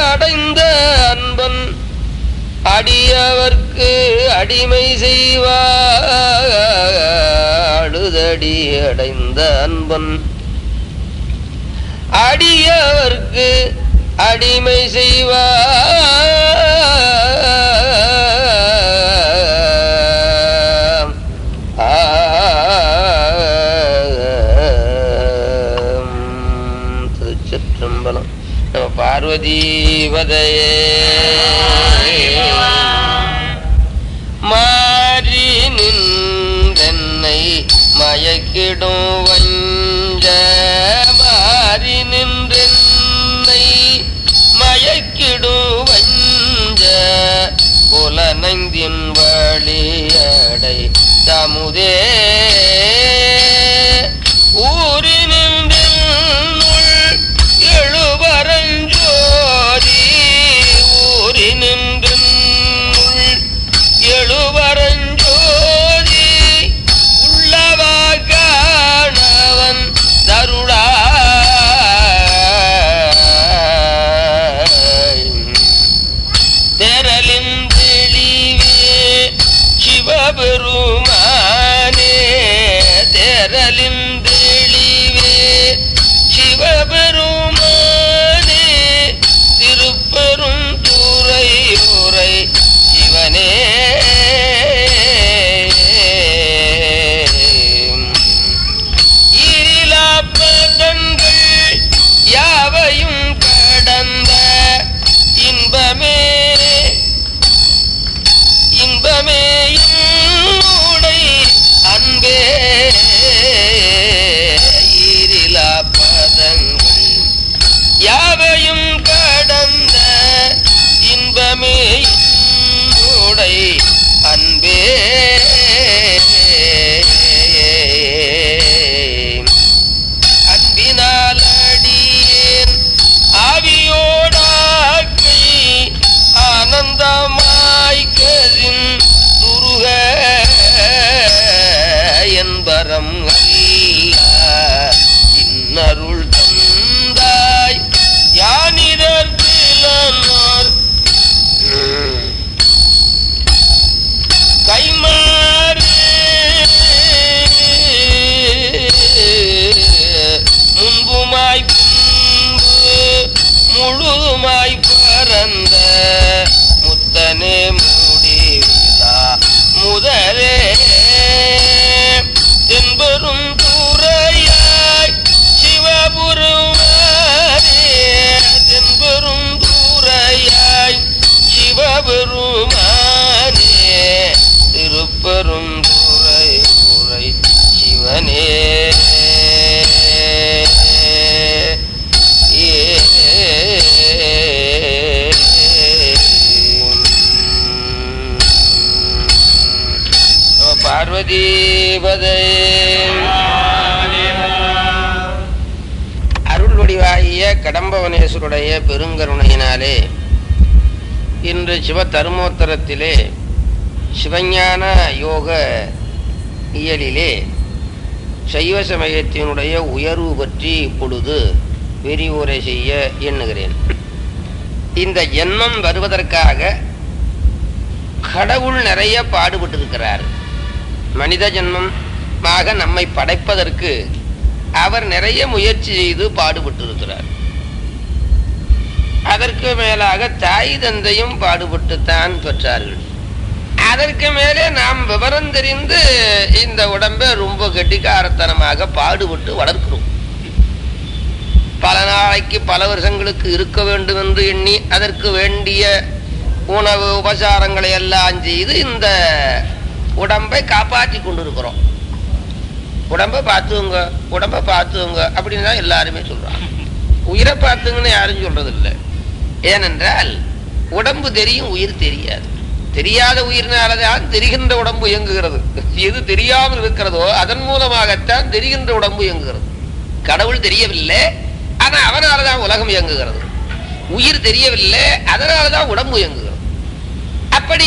அடைந்த அன்பன் அடியவர்க்கு அடிமை செய்வாடுதடி அடைந்த அன்பன் அடியவர்க்கு அடிமை செய்வார் திருச்சிற்றம்பலம் நம்ம பார்வதீபதையே மாறி நின்றென்னை மயக்கிடும் வஞ்ச மாறி நின்றென்னை மயக்கிடும் வஞ்ச புலனந்தின் வழியடை தமுதே ஊரினின்றுள் எழுவரஞ்சோதி ஊரினின்றுள் எழுவரஞ்சோதி உள்ளவா காணவன் தருளா தெரலின் தெளிவே சிவபெருமானே தெரலின் தெளிவே சிவபெருமானே திருப்பெரும் துறை உரை சிவனே ஈலாப்பதங்கள் யாவையும் கடந்த இன்பமே இன்பமே உடை அன்பே ஈரிலா பதங்கள் யாவையும் கடந்த இன்பமே உடை அன்பே அன்பினால் அடியேன் ஆவியோடாக்கை ஆனந்தமாய் கரின் துருக என்பரம் அல்ல இன்னருள் தந்தாய் யானிதர் திலனோர் கைமாறு முன்புமாய் பின்பு முழுதுமாய் பரந்த முத்தனே முடிவிலா முதலே தென்பெரும் தூரையாய் சிவபுருமானே தென்பெரும் தூரையாய் சிவபெருமானே திருப்பெரும் துறை உரை சிவனே நம பார்வதீபதே அருள் வடிவாகிய கடம்பவனேஸ்வருடைய பெருங்கருணையினாலே இன்று சிவ தருமோத்தரத்திலே சிவஞான யோக இயலிலே சைவ சமயத்தினுடைய உயர்வு பற்றி இப்பொழுது விரிவுரை செய்ய எண்ணுகிறேன் இந்த ஜென்மம் வருவதற்காக கடவுள் நிறைய பாடுபட்டிருக்கிறார் மனித ஜென்மமாக நம்மை படைப்பதற்கு அவர் நிறைய முயற்சி செய்து பாடுபட்டிருக்கிறார் அதற்கு மேலாக தாய் தந்தையும் பாடுபட்டுத்தான் பெற்றார்கள் அதற்கு மேலே நாம் விவரம் தெரிந்து இந்த உடம்பை ரொம்ப கெட்டிக்காரத்தனமாக பாடுபட்டு வளர்க்கிறோம் பல நாளைக்கு பல வருஷங்களுக்கு இருக்க வேண்டும் என்று எண்ணி அதற்கு வேண்டிய உணவு உபசாரங்களை எல்லாம் செய்து இந்த உடம்பை காப்பாற்றி கொண்டிருக்கிறோம் உடம்பை பார்த்துங்க உடம்பை பார்த்துங்க அப்படின்னு தான் எல்லாருமே சொல்றாங்க உயிரை பார்த்துங்கன்னு யாரும் சொல்றது இல்லை ஏனென்றால் உடம்பு தெரியும் உயிர் தெரியாது தெரியாத உயிரினாலதான் தெரிகின்ற உடம்பு இயங்குகிறது எது தெரியாமல் இருக்கிறதோ அதன் மூலமாகத்தான் தெரிகின்ற உடம்பு இயங்குகிறது கடவுள் தெரியவில்லை ஆனா அவனாலதான் உலகம் இயங்குகிறது உயிர் தெரியவில்லை அதனாலதான் உடம்பு இயங்குகிறது அப்படி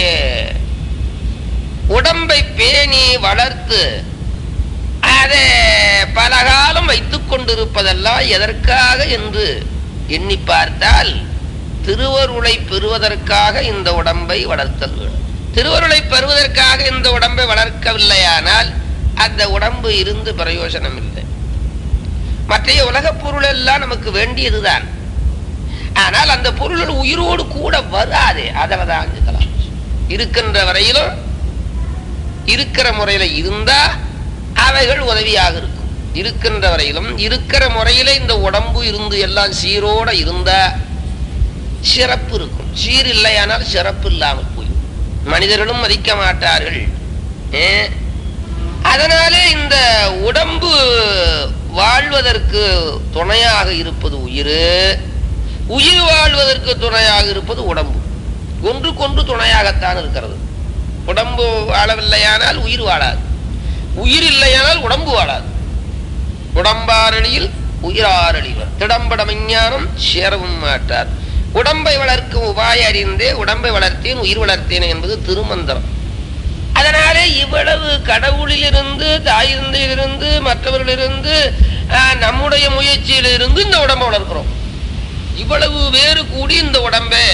உடம்பை பேணி வளர்த்து அதை பல காலம் வைத்துக் கொண்டிருப்பதெல்லாம் எதற்காக என்று எண்ணி பார்த்தால் திருவருளை பெறுவதற்காக இந்த உடம்பை வளர்த்தல் வேண்டும் திருவருளை பெறுவதற்காக இந்த உடம்பை வளர்க்கவில்லையானால் அந்த உடம்பு இருந்து பிரயோஜனம் இல்லை மற்றைய உலகப் பொருள் எல்லாம் நமக்கு வேண்டியதுதான் ஆனால் அந்த பொருள் உயிரோடு கூட வராதே அதில் தான் அஞ்சுக்கலாம் இருக்கின்ற வரையிலும் இருக்கிற முறையில இருந்தா அவைகள் உதவியாக இருக்கும் இருக்கின்ற வரையிலும் இருக்கிற முறையில இந்த உடம்பு இருந்து எல்லாம் சீரோட இருந்தா சிறப்பு இருக்கும் சீர் இல்லையானால் சிறப்பு இல்லாமல் போய் மனிதர்களும் மதிக்க மாட்டார்கள் ஏ? அதனாலே இந்த உடம்பு வாழ்வதற்கு துணையாக இருப்பது உயிர் உயிர் வாழ்வதற்கு துணையாக இருப்பது உடம்பு ஒன்றுக்கொன்று துணையாகத்தான் இருக்கிறது உடம்பு வாழவில்லையானால் உயிர் வாழாது உயிர் இல்லையானால் உடம்பு வாழாது உடம்பாரணியில் உயிராரணிவர் திடம்பட விஞ்ஞானம் சேரவும் மாட்டார் உடம்பை வளர்க்கும் உபாய அறிந்தே உடம்பை வளர்த்தேன் உயிர் வளர்த்தேன் என்பது திருமந்திரம் அதனாலே இவ்வளவு கடவுளிலிருந்து தாயிருந்திலிருந்து மற்றவர்களிலிருந்து ஆஹ், நம்முடைய முயற்சியிலிருந்து இந்த உடம்பை வளர்க்கிறோம் இவ்வளவு வேறு கூடி இந்த உடம்பை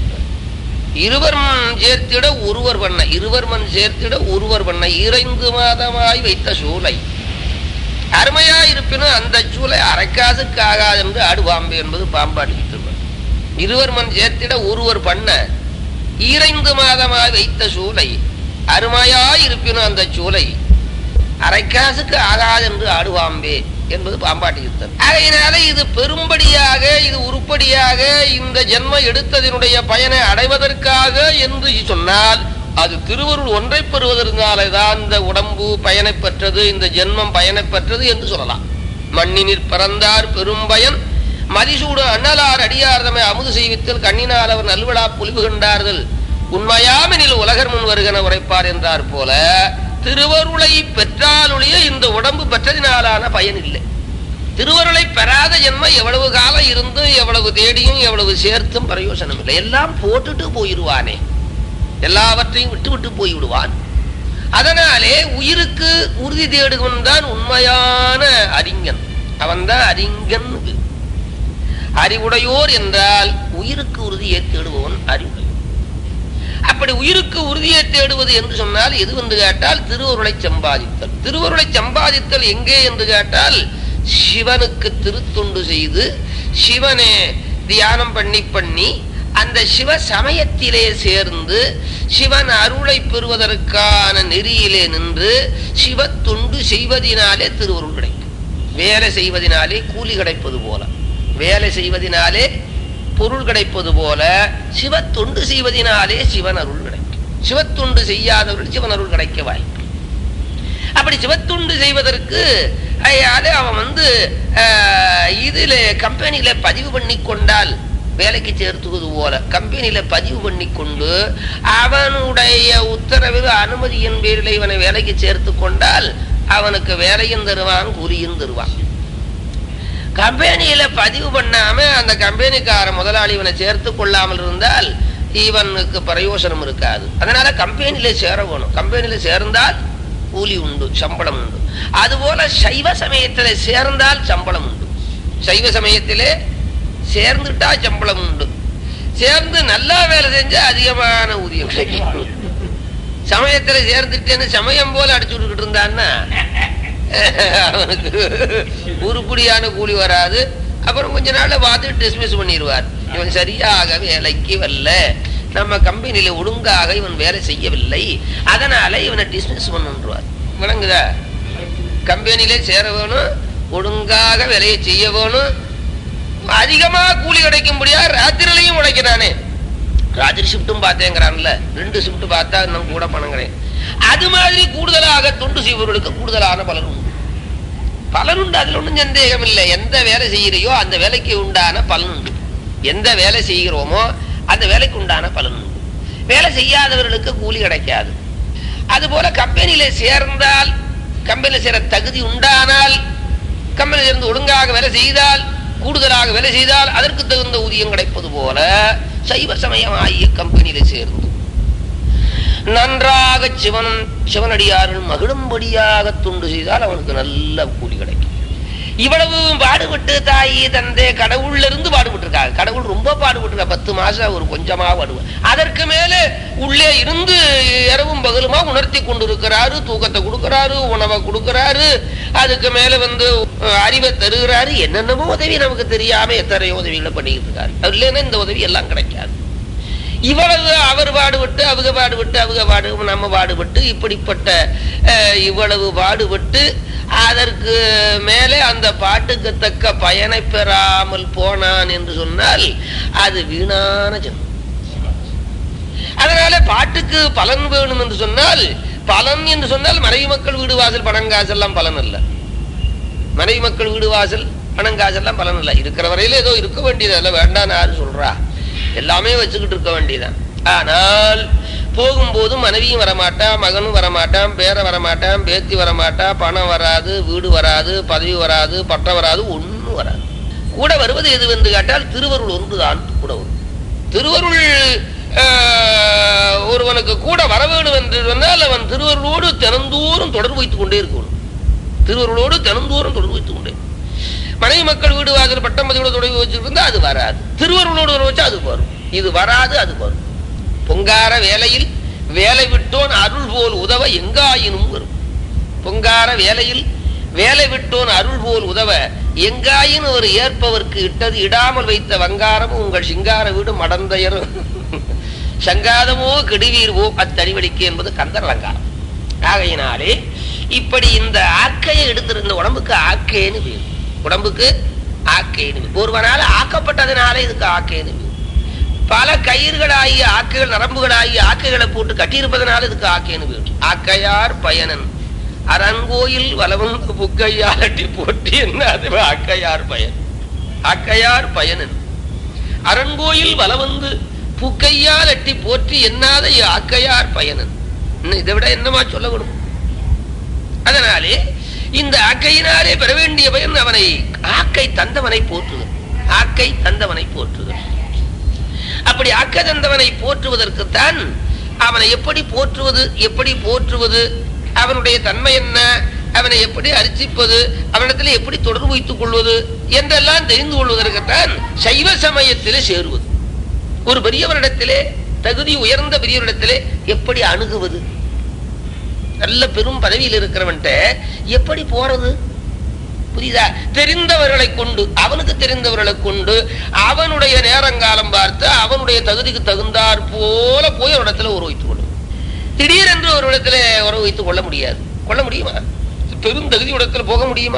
இருவர் சேர்த்திட ஒருவர் பண்ண இருவர் மண் சேர்த்திட ஒருவர் பண்ண இறைந்து மாதமாய் வைத்த சூளை அருமையா இருப்பினும் அந்த சூளை அரைக்காசுக்கு ஆகாது என்று ஆடுபாம்பு என்பது பாம்பாட்டி திருவள்ளுவர் இருவர் மண் சேர்த்திட ஒருவர் பண்ண ஈரைந்து மாதமாய் வைத்த சூளை அருமையாய் இருப்பினும் அந்த சூளை அரைக்காசுக்கு ஆகாது என்று ஆடுவாம்பே என்பது பாம்பாட்டி யுத்தம் ஆகையினால இது பெரும்படியாக இது உருப்படியாக இந்த ஜென்மம் எடுத்ததினுடைய பயனை அடைவதற்காக என்று சொன்னால் அது திருவருள் ஒன்றை பெறுவதற்காலே தான் இந்த உடம்பு பயனை பெற்றது இந்த ஜென்மம் பயனை பெற்றது என்று சொல்லலாம் மண்ணினிற் பறந்தார் பெரும் பயன் மதிசூடு அண்ணலார் அடியார்தமை அமுது செய்வித்தல் கண்ணினால் அவர் நல்விழா பொலிவு கண்டார்கள் உண்மையாமெனில் உலகர் முன் வருகன உரைப்பார் என்றார் போல திருவருளை பெற்றாலொழிய இந்த உடம்பு பெற்றதினாலான பயன் இல்லை திருவருளை பெறாத ஜென்மம் எவ்வளவு காலம் இருந்தும் எவ்வளவு தேடியும் எவ்வளவு சேர்த்தும் பிரயோசனம் இல்லை எல்லாம் போட்டுட்டு போயிடுவானே எல்லாவற்றையும் விட்டு விட்டு போய் விடுவான் அதனாலே உயிருக்கு உறுதி தேடுவன் தான் உண்மையான அறிஞன் அவன்தான் அறிஞன் அறிவுடையோர் என்றால் உயிருக்கு உறுதியை தேடுபவன் அறிவுடையோர் அப்படி உயிருக்கு உறுதியை தேடுவது என்று சொன்னால் எது என்று கேட்டால் திருவருளை சம்பாதித்தல் திருவருளை சம்பாதித்தல் எங்கே என்று கேட்டால் சிவனுக்கு திருத்தொண்டு செய்து சிவனே தியானம் பண்ணி பண்ணி அந்த சிவ சமயத்திலே சேர்ந்து சிவன் அருளை பெறுவதற்கான நெறியிலே நின்று சிவ தொண்டு செய்வதினாலே திருவருள் கிடைக்கும் வேலை செய்வதினாலே கூலி கிடைப்பது போல வேலை செய்வதினாலே பொருள் கிடைப்பது போல சிவ தொண்டு செய்வதினாலே சிவன் அருள் கிடைக்கும் சிவத்தொண்டு செய்யாதவர்கள் சிவன் அருள் கிடைக்க வாய்ப்பு அப்படி சிவத்துண்டு செய்வதற்கு அயால அவன் வந்து ஆஹ், இதுல கம்பெனியில பதிவு பண்ணி கொண்டால் வேலைக்கு சேர்த்துவது போல கம்பெனியில பதிவு பண்ணி கொண்டு அவனுடைய உத்தரவில் அனுமதியின் பேரில் இவனை வேலைக்கு சேர்த்து கொண்டால் அவனுக்கு வேலையும் தருவான் கூலியும் தருவான் கம்பெனியில பதிவு பண்ணாம அந்த கம்பெனிக்கார முதலாளி இவனை சேர்த்து கொள்ளாமல் இருந்தால் இவனுக்கு பிரயோசனம் இருக்காது அதனால கம்பெனியில சேர வேணும் கம்பெனியில சேர்ந்தால் கூலி உண்டு சம்பளம் உண்டு அதுபோல சைவ சமயத்திலே சேர்ந்தால் சம்பளம் உண்டு சைவ சமயத்திலே சேர்ந்துட்டா சம்பளம் உண்டு சேர்ந்து நல்லா வேலை செஞ்சா அதிகமான ஊதியம் கிடைக்கும் சமயத்துல சேர்ந்துட்டேன்னு சமயம் போல அடிச்சு விட்டுக்கிட்டு இருந்தான்னா அவனுக்கு உருப்படியான கூலி வராது அப்புறம் கொஞ்ச நாள்ல பார்த்து டிஸ்மிஸ் பண்ணிடுவார் இவன் சரியாக வேலைக்கு வரல நம்ம கம்பெனியில ஒழுங்காக இவன் வேலை செய்யவில்லை அதனால இவனை டிஸ்மிஸ் பண்ணுவார் விளங்குதா கம்பெனியில சேர வேணும் ஒழுங்காக வேலையை செய்ய வேணும் அதிகமா கூலி கிடைக்கும்படியா ராத்திரிலையும் உழைக்கிறானே ராத்திரி ஷிஃப்ட்டும் பார்த்தேங்கிறான்ல ரெண்டு ஷிஃப்ட் பார்த்தா இன்னும் கூட பணம் கிடையாது அது மாதிரி கூடுதலாக தொண்டு செய்பவர்களுக்கு கூடுதலான பலன் உண்டு பலன் உண்டு அதுல ஒன்றும் சந்தேகம் இல்லை எந்த வேலை செய்கிறையோ அந்த வேலைக்கு உண்டான பலன் உண்டு எந்த வேலை செய்கிறோமோ அந்த வேலைக்கு உண்டான பலன் உண்டு வேலை செய்யாதவர்களுக்கு கூலி கிடைக்காது அதுபோல கம்பெனியில சேர்ந்தால் கம்பெனியில சேர தகுதி உண்டானால் கம்பெனியில இருந்து ஒழுங்காக வேலை செய்தால் கூடுதலாக வேலை செய்தால் அதற்கு தகுந்த ஊதியம் கிடைப்பது போல சைவ சமயமாகிய கம்பெனியில சேர்ந்து நன்றாக சிவன் சிவனடியார்கள் மகிழும்படியாக துண்டு செய்தால் அவனுக்கு நல்ல கூலி கிடைக்கும் இவ்வளவு பாடுபட்டு தாய் தந்தை கடவுள்ல இருந்து பாடுபட்டு இருக்காங்க கடவுள் ரொம்ப பாடுபட்டு பத்து மாசம் ஒரு கொஞ்சமா பாடுவார் அதற்கு மேலே உள்ளே இருந்து இரவும் பகலுமா உணர்த்தி கொண்டு இருக்கிறாரு தூக்கத்தை கொடுக்கிறாரு உணவை கொடுக்கிறாரு அதுக்கு மேல வந்து அஹ், அறிவை தருகிறாரு என்னென்னமோ உதவி நமக்கு தெரியாம எத்தனை உதவிகளை பண்ணிக்கிட்டு இருக்காரு அவர் இல்லைன்னா இந்த உதவி எல்லாம் கிடைக்காது இவ்வளவு அவர் பாடுபட்டு அவங்க பாடுபட்டு அவங்க பாடு நம்ம பாடுபட்டு இப்படிப்பட்ட அஹ், இவ்வளவு பாடுபட்டு அதற்கு மேலே அந்த பாட்டுக்கு தக்க பயனை பெறாமல் போனான் என்று சொன்னால் அது வீணான ஜென்மம் அதனால பாட்டுக்கு பலன் வேணும் என்று சொன்னால் பலன் என்று சொன்னால் மனைவி மக்கள் வீடு வாசல் பணங்காசெல்லாம் பலன் அல்ல மனைவி மக்கள் வீடு வாசல் பணங்காசெல்லாம் பலன் இல்லை இருக்கிற வரையில ஏதோ இருக்க வேண்டியது அல்ல வேண்டாம் யாரு சொல்றா எல்லாமே வச்சுக்கிட்டு இருக்க வேண்டியதான் ஆனால் போகும்போது மனைவியும் வரமாட்டான் மகனும் வரமாட்டான் பேர வரமாட்டான் பேத்தி வரமாட்டா பணம் வராது வீடு வராது பதவி வராது பட்டம் வராது ஒண்ணும் வராது கூட வருவது எது என்று கேட்டால் திருவருள் ஒன்றுதான் கூட வரும் திருவருள் ஆஹ், ஒருவனுக்கு கூட வர வேண்டும் என்று சொன்னால் அவன் திருவருளோடு தினந்தோறும் தொடர்பு வைத்துக் கொண்டே இருக்கணும் திருவருளோடு தினந்தோறும் தொடர்பு வைத்துக் கொண்டே மனைவி மக்கள் வீடு வாசல் பட்டம் பதிவோட தொடர்பு வச்சுட்டு இருந்தா அது வராது திருவருளோடு தொடர்பு வச்சா அது வரும் இது வராது அது வரும் பொங்கார வேலையில் வேலை விட்டோன் அருள் போல் உதவ எங்காயினும் வரும் பொங்கார வேலையில் வேலை விட்டோன் அருள் போல் உதவ எங்காயின் ஒரு ஏற்பவர்க்கு இட்டது இடாமல் வைத்த வங்காரமும் உங்கள் சிங்கார வீடு மடந்தையரும் சங்காதமோ கெடுவீர்வோ அத்தறிவடிக்கு என்பது கந்தர் அலங்காரம் ஆகையினாலே இப்படி இந்த ஆக்கையை எடுத்திருந்த உடம்புக்கு ஆக்கேன்னு பேர் உடம்புக்கு ஆக்கேன்னு பேர். ஒருவனால ஆக்கப்பட்டதுனால இதுக்கு ஆக்கேன்னு பேர். பல கயிறுகளாகிய ஆக்கைகள் நரம்புகளாகிய ஆக்கைகளை போட்டு கட்டியிருப்பதனால இதுக்கு ஆக்கேன்னு பேர். ஆக்கையார் பயனன் அரங்கோயில் வலவந்து புக்கையாலட்டி போட்டி என்ன அது ஆக்கையார் பயன் ஆக்கையார் பயனன் அரண்கோயில் வலவந்து புக்கையால் அட்டி போற்றி என்னாத ஆக்கையார் பயனன் இன்னும் இதை விட என்னமா சொல்ல விடும் அதனாலே இந்த ஆக்கையினாலே பெற வேண்டிய பயன் அவனை ஆக்கை தந்தவனை போற்றுதல் ஆக்கை தந்தவனை போற்றுதல் அப்படி ஆக்க தந்தவனை போற்றுவதற்குத்தான் அவனை எப்படி போற்றுவது எப்படி போற்றுவது அவனுடைய தன்மை என்ன அவனை எப்படி அர்ச்சிப்பது அவனிடத்தில் எப்படி தொடர்பு வைத்துக் கொள்வது என்றெல்லாம் தெரிந்து கொள்வதற்குத்தான் சைவ சமயத்திலே சேருவது ஒரு பெரியவரிடத்திலே தகுதி உயர்ந்த பெரியவரிடத்திலே எப்படி அணுகுவது நல்ல பெரும் பதவியில் இருக்கிறவன்ட்ட எப்படி போறது புரியுதா தெரிந்தவர்களை கொண்டு அவனுக்கு தெரிந்தவர்களை கொண்டு அவனுடைய நேரங்காலம் பார்த்து அவனுடைய தகுதிக்கு தகுந்தாற் போல போய் ஒரு இடத்துல உறவு வைத்துக் கொள்ளும் திடீரென்று ஒரு இடத்துல உறவு வைத்துக் கொள்ள முடியாது கொள்ள முடியுமா பெரும் தகுதி இடத்துல போக முடியுமா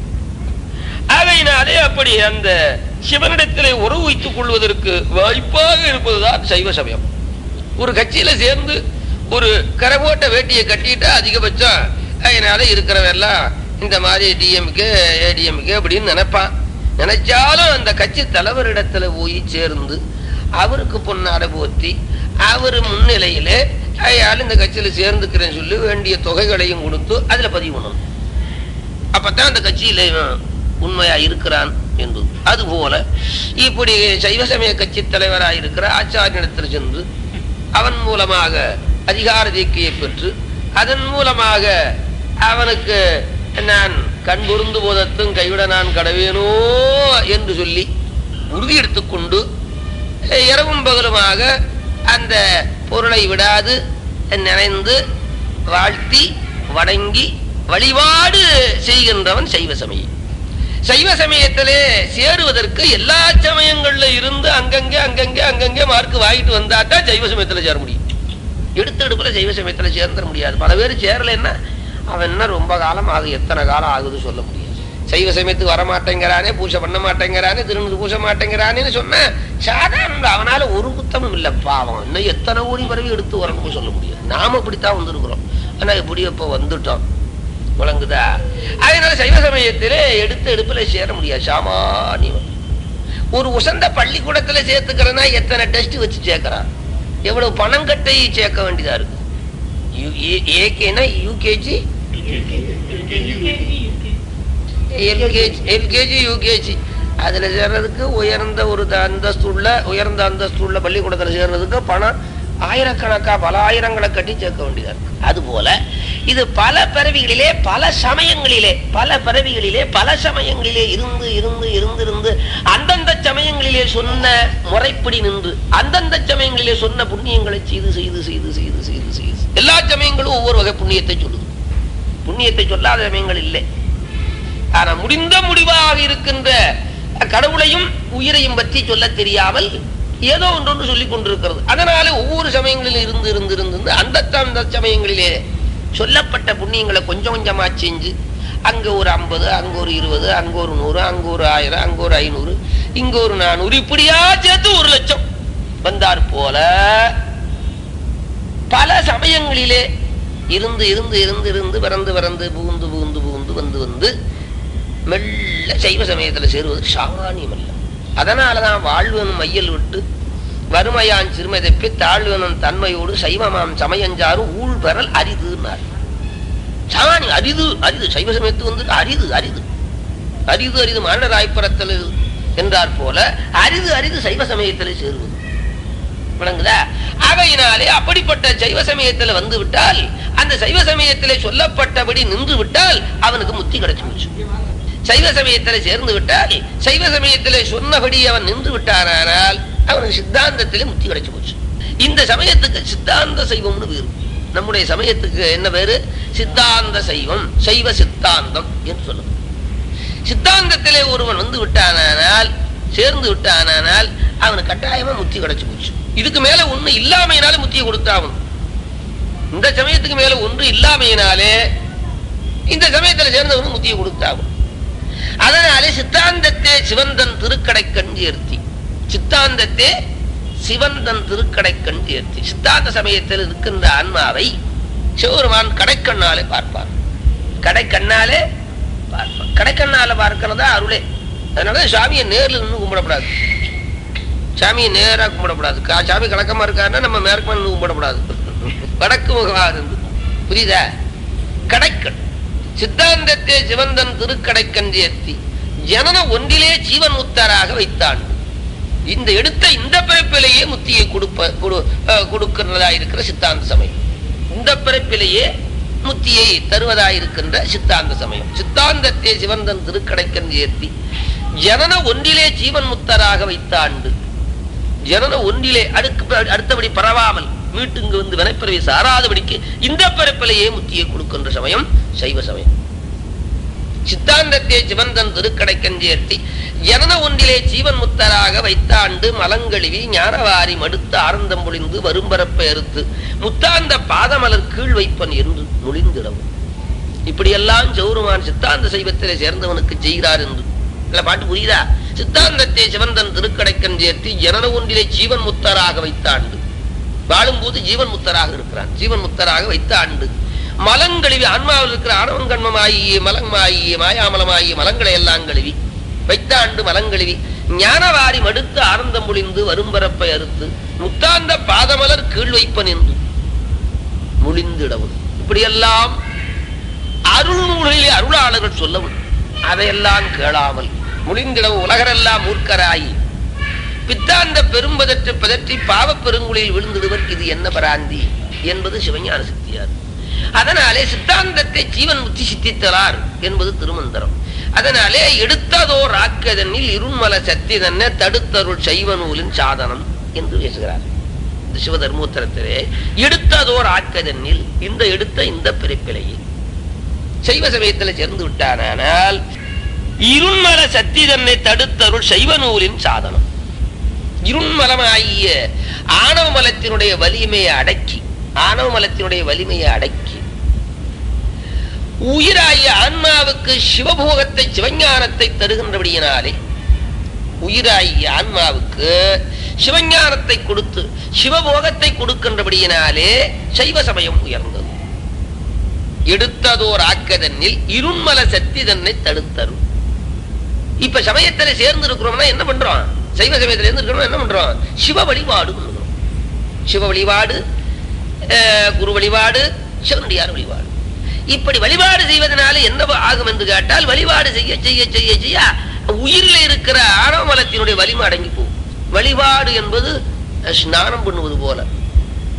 ஆகையினாலே அப்படி அந்த சிவனிடத்திலே உறவு வைத்துக் கொள்வதற்கு வாய்ப்பாக இருப்பதுதான் சைவ சமயம் ஒரு கட்சியில சேர்ந்து ஒரு கரபோட்ட வேட்டியை கட்டிட்டா அதிகபட்சம் அதனால இருக்கிறவெல்லாம் இந்த மாதிரி டிஎம்கே ஏடிஎம்கே அப்படின்னு நினைப்பான் நினைச்சாலும் அந்த கட்சி தலைவரிடத்துல போய் சேர்ந்து அவருக்கு பொன்னாடை போத்தி அவர் முன்னிலையிலே அயால் இந்த கட்சியில சேர்ந்துக்கிறேன்னு சொல்லி வேண்டிய தொகைகளையும் கொடுத்து அதுல பதிவு பண்ணணும் அப்பதான் அந்த கட்சியில இவன் உண்மையா இருக்கிறான் என்பது அதுபோல இப்படி சைவ சமய கட்சி தலைவராக இருக்கிற ஆச்சாரியனிடத்தில் சென்று அவன் மூலமாக அதிகார தீக்கையை பெற்று அதன் மூலமாக அவனுக்கு நான் கண் பொருந்து போதத்தும் கைவிட நான் கடவேனோ என்று சொல்லி உறுதி எடுத்துக்கொண்டு அஹ், இரவும் பகலுமாக அந்த பொருளை விடாது நினைந்து வாழ்த்தி வணங்கி வழிபாடு செய்கின்றவன் சைவ சமயம் சைவ சமயத்திலே சேருவதற்கு எல்லா சமயங்கள்ல இருந்து அங்கங்கே அங்கங்கே அங்கங்கே மார்க் வாங்கிட்டு வந்தா தான் சைவ சமயத்துல சேர முடியும் எடுத்த எடுப்புல சைவ சமயத்துல சேர்ந்துட முடியாது பல பேர் சேரலைன்னா அவன் என்ன ரொம்ப காலம் ஆகுது எத்தனை காலம் ஆகுது சொல்ல முடியாது சைவ சமயத்துக்கு வர மாட்டேங்கிறானே பூஜை பண்ண மாட்டேங்கிறானே திருநூறு பூஜை மாட்டேங்கிறானேன்னு சொன்ன சாதாரண அவனால ஒரு குத்தமும் இல்லை பாவம் இன்னும் எத்தனை ஓடி பரவி எடுத்து வரணும்னு சொல்ல முடியாது நாம இப்படித்தான் வந்திருக்கிறோம் ஆனா இப்படி இப்ப வந்துட்டோம் விளங்குதா அதனால சைவ சமயத்திலே எடுத்த எடுப்புல சேர முடியாது சாமானியம் ஒரு உசந்த பள்ளிக்கூடத்துல சேர்த்துக்கிறனா எத்தனை டெஸ்ட் வச்சு சேர்க்கிறான் எவ்வளவு பணம் கட்டி சேர்க்க வேண்டியதா இருக்கு ஏகேனா யூகேஜி எல்கேஜி எல்கேஜி யூகேஜி அதுல சேர்றதுக்கு உயர்ந்த ஒரு த- அந்தஸ்து உள்ள உயர்ந்த அந்தஸ்து உள்ள பள்ளிக்கூடத்துல சேர்றதுக்கு பணம் ஆயிரக்கணக்கா பல ஆயிரங்களை கட்டி சேர்க்க வேண்டியதா இருக்கு அதுபோல இது பல பிறவிகளிலே பல சமயங்களிலே பல பிறவிகளிலே பல சமயங்களிலே இருந்து இருந்து இருந்து இருந்து அந்தந்த சமயங்களிலே சொன்ன முறைப்படி நின்று அந்தந்த சமயங்களிலே சொன்ன புண்ணியங்களை செய்து செய்து செய்து செய்து செய்து செய்து எல்லா சமயங்களும் ஒவ்வொரு வகை புண்ணியத்தை சொல்லுது புண்ணியத்தை சொல்லாத சமயங்கள் இல்லை ஆனா முடிந்த முடிவாக இருக்கின்ற கடவுளையும் உயிரையும் பற்றி சொல்ல தெரியாமல் ஏதோ ஒன்றொன்று சொல்லிக் கொண்டிருக்கிறது அதனால ஒவ்வொரு சமயங்களிலும் இருந்து இருந்து இருந்து இருந்து அந்த அந்த சமயங்களிலே சொல்லப்பட்ட புண்ணியங்களை கொஞ்சம் கொஞ்சமா செஞ்சு அங்க ஒரு ஐம்பது அங்க ஒரு இருபது அங்க ஒரு நூறு அங்க ஒரு ஆயிரம் அங்க ஒரு ஐநூறு இங்க ஒரு நானூறு இப்படியா சேர்த்து ஒரு லட்சம் வந்தார் போல பல சமயங்களிலே இருந்து இருந்து இருந்து இருந்து பிறந்து பிறந்து புகுந்து புகுந்து புகுந்து வந்து வந்து மெல்ல சைவ சமயத்துல சேருவது சாமானியம் அல்ல அதனாலதான் வாழ்வனும் மையல் விட்டு வறுமையான் சிறுமதைப்பி தாழ்வனும் தன்மையோடு சைவமாம் சமயஞ்சாரும் ஊழ் பெறல் அரிதுன்னார் சாமானி அரிது அரிது சைவ சமயத்து வந்து அரிது அரிது அரிது அரிது மானராய்ப்புறத்தில் என்றார் போல அரிது அரிது சைவ சமயத்தில் சேருவது விளங்குதா ஆகையினாலே அப்படிப்பட்ட சைவ சமயத்துல வந்து விட்டால் அந்த சைவ சமயத்திலே சொல்லப்பட்டபடி நின்று விட்டால் அவனுக்கு முத்தி கிடைச்சு போச்சு சைவ சமயத்துல சேர்ந்து விட்டால் சைவ சமயத்திலே சொன்னபடி அவன் நின்று விட்டானால் அவனுக்கு சித்தாந்தத்திலே முத்தி கிடைச்சு போச்சு இந்த சமயத்துக்கு சித்தாந்த சைவம்னு பேரு நம்முடைய சமயத்துக்கு என்ன பேரு சித்தாந்த சைவம் சைவ சித்தாந்தம் என்று சொல்லுவோம் சித்தாந்தத்திலே ஒருவன் வந்து விட்டானால் சேர்ந்து விட்டானால் அவனுக்கு கட்டாயமா முத்தி கிடைச்சு போச்சு இதுக்கு மேல ஒண்ணு இல்லாமையினாலே முத்தியை கொடுத்தாவன் இந்த சமயத்துக்கு மேல ஒன்று இல்லாமையினாலே இந்த சமயத்துல சேர்ந்தவனுக்கு முத்தியை கொடுத்தாகும் அதனாலே சித்தாந்தத்தே சிவந்தன் திருக்கடை கண்டியர்த்தி சித்தாந்தத்தே சிவந்தன் திருக்கடை கண்டியர்த்தி சித்தாந்த சமயத்தில் இருக்கின்ற ஆன்மாவை சிவருமான் கடைக்கண்ணாலே பார்ப்பார் கடைக்கண்ணாலே பார்ப்பார் கடைக்கண்ணால பார்க்கிறதா அருளே அதனால சாமியை நேர்ல நின்று கும்பிடக்கூடாது சாமியை நேரா கும்பிடக்கூடாது கா- சாமி கணக்கமா இருக்காருன்னா நம்ம மேற்கமா நின்று கும்பிடக்கூடாது வடக்கு முகமா இருந்து புரியுதா கடைக்கண் சித்தாந்தத்தை சிவந்தன் திருக்கடைக்கன் ஏத்தி ஜனன ஒன்றிலே ஜீவன் முத்தராக வைத்தான் இந்த எடுத்த இந்த பிறப்பிலேயே முத்தியை கொடுப்ப கொடு- அஹ், கொடுக்கிறதா இருக்கிற சித்தாந்த சமயம் இந்த பிறப்பிலேயே முத்தியை தருவதா இருக்கின்ற சித்தாந்த சமயம் சித்தாந்தத்தை சிவந்தன் திருக்கடைக்கன் ஏத்தி ஜனன ஒன்றிலே ஜீவன் முத்தராக வைத்தாண்டு ஜனன ஒன்றிலே அடுக்கு அடுத்தபடி பரவாமல் மீட்டுங்கு வந்து வினைப்பிறவி சாராதபடிக்கு இந்த பிறப்பிலேயே முத்தியை கொடுக்கின்ற சமயம் சைவ சமயம் சித்தாந்தத்தை சிவந்தன் திருக்கடைக்கன் சேர்த்தி ஜனன ஒன்றிலே ஜீவன் முத்தராக வைத்தாண்டு மலங்கழிவி ஞானவாரி மடுத்து ஆனந்தம் பொழிந்து வரும்பரப்பை அறுத்து முத்தாந்த பாதமலர் கீழ் வைப்பன் என்று நுழைந்திடவும் இப்படியெல்லாம் சௌருமான் சித்தாந்த சைவத்திலே சேர்ந்தவனுக்கு செய்கிறார் என்று இல்ல பாட்டு புரியுதா சித்தாந்தத்தை சிவந்தன் திருக்கடைக்கன் சேர்த்து ஜனன ஒன்றிலே ஜீவன் முத்தராக வைத்தாண்டு வாழும்போது ஜீவன் முத்தராக இருக்கிறான் ஜீவன் முத்தராக வைத்த ஆண்டு மலங்கழுவி ஆன்மாவில் இருக்கிற ஆணவம் கண்மமாகிய மலமாகிய மாயாமலமாகிய மலங்களை எல்லாம் கழுவி வைத்த ஆண்டு மலங்கழுவி ஞானவாரி மடுத்து ஆனந்தம் பொழிந்து வரும்பரப்பை அறுத்து முத்தாந்த பாதமலர் கீழ் வைப்பன் என்று முழிந்திடவும் இப்படியெல்லாம் அருள் நூலிலே அருளாளர்கள் சொல்லவும் அதையெல்லாம் கேளாமல் முழிந்திடவு உலகரெல்லாம் மூர்க்கராயி பித்தாந்த பெரும்பதற்று பதற்றி பாவப் பெருங்குழியில் விழுந்திடுவர் இது என்ன பராந்தி என்பது சிவஞான சித்தியார் அதனாலே சித்தாந்தத்தை ஜீவன் முத்தி சித்தித்தலார் என்பது திருமந்திரம் அதனாலே எடுத்ததோர் ஆக்கதனில் இருண்மல சக்தி தன்னை தடுத்தருள் சைவ நூலின் சாதனம் என்று பேசுகிறார் இந்த சிவதர்மோத்தரத்திலே எடுத்ததோர் ஆக்கதனில் இந்த எடுத்த இந்த பிறப்பிலையே சைவ சமயத்தில் சேர்ந்து விட்டானால் இருண்மல சக்தி தன்னை தடுத்தருள் சைவ நூலின் சாதனம் இருண்மலமாகிய ஆணவ மலத்தினுடைய வலிமையை அடக்கி ஆணவ மலத்தினுடைய வலிமையை அடக்கி உயிராகிய ஆன்மாவுக்கு சிவபோகத்தை சிவஞானத்தை தருகின்றபடியினாலே உயிராகிய ஆன்மாவுக்கு சிவஞானத்தை கொடுத்து சிவபோகத்தை கொடுக்கின்றபடியினாலே சைவ சமயம் உயர்ந்தது எடுத்ததோர் ஆக்கதனில் இருண்மல சக்தி தன்னை தடுத்தரும் இப்ப சமயத்துல சேர்ந்து இருக்கிறோம்னா என்ன பண்றோம் சைவ சமயத்துல இருந்து இருக்கிறோம் என்ன பண்றோம் சிவ வழிபாடு பண்ணுகிறோம் சிவ வழிபாடு அஹ், குரு வழிபாடு சிவனடியார் வழிபாடு இப்படி வழிபாடு செய்வதனால என்ன ஆகும் என்று கேட்டால் வழிபாடு செய்ய செய்ய செய்ய செய்ய உயிரில் இருக்கிற ஆணவமலத்தினுடைய வலிமை அடங்கி போகும் வழிபாடு என்பது அஹ், ஸ்நானம் பண்ணுவது போல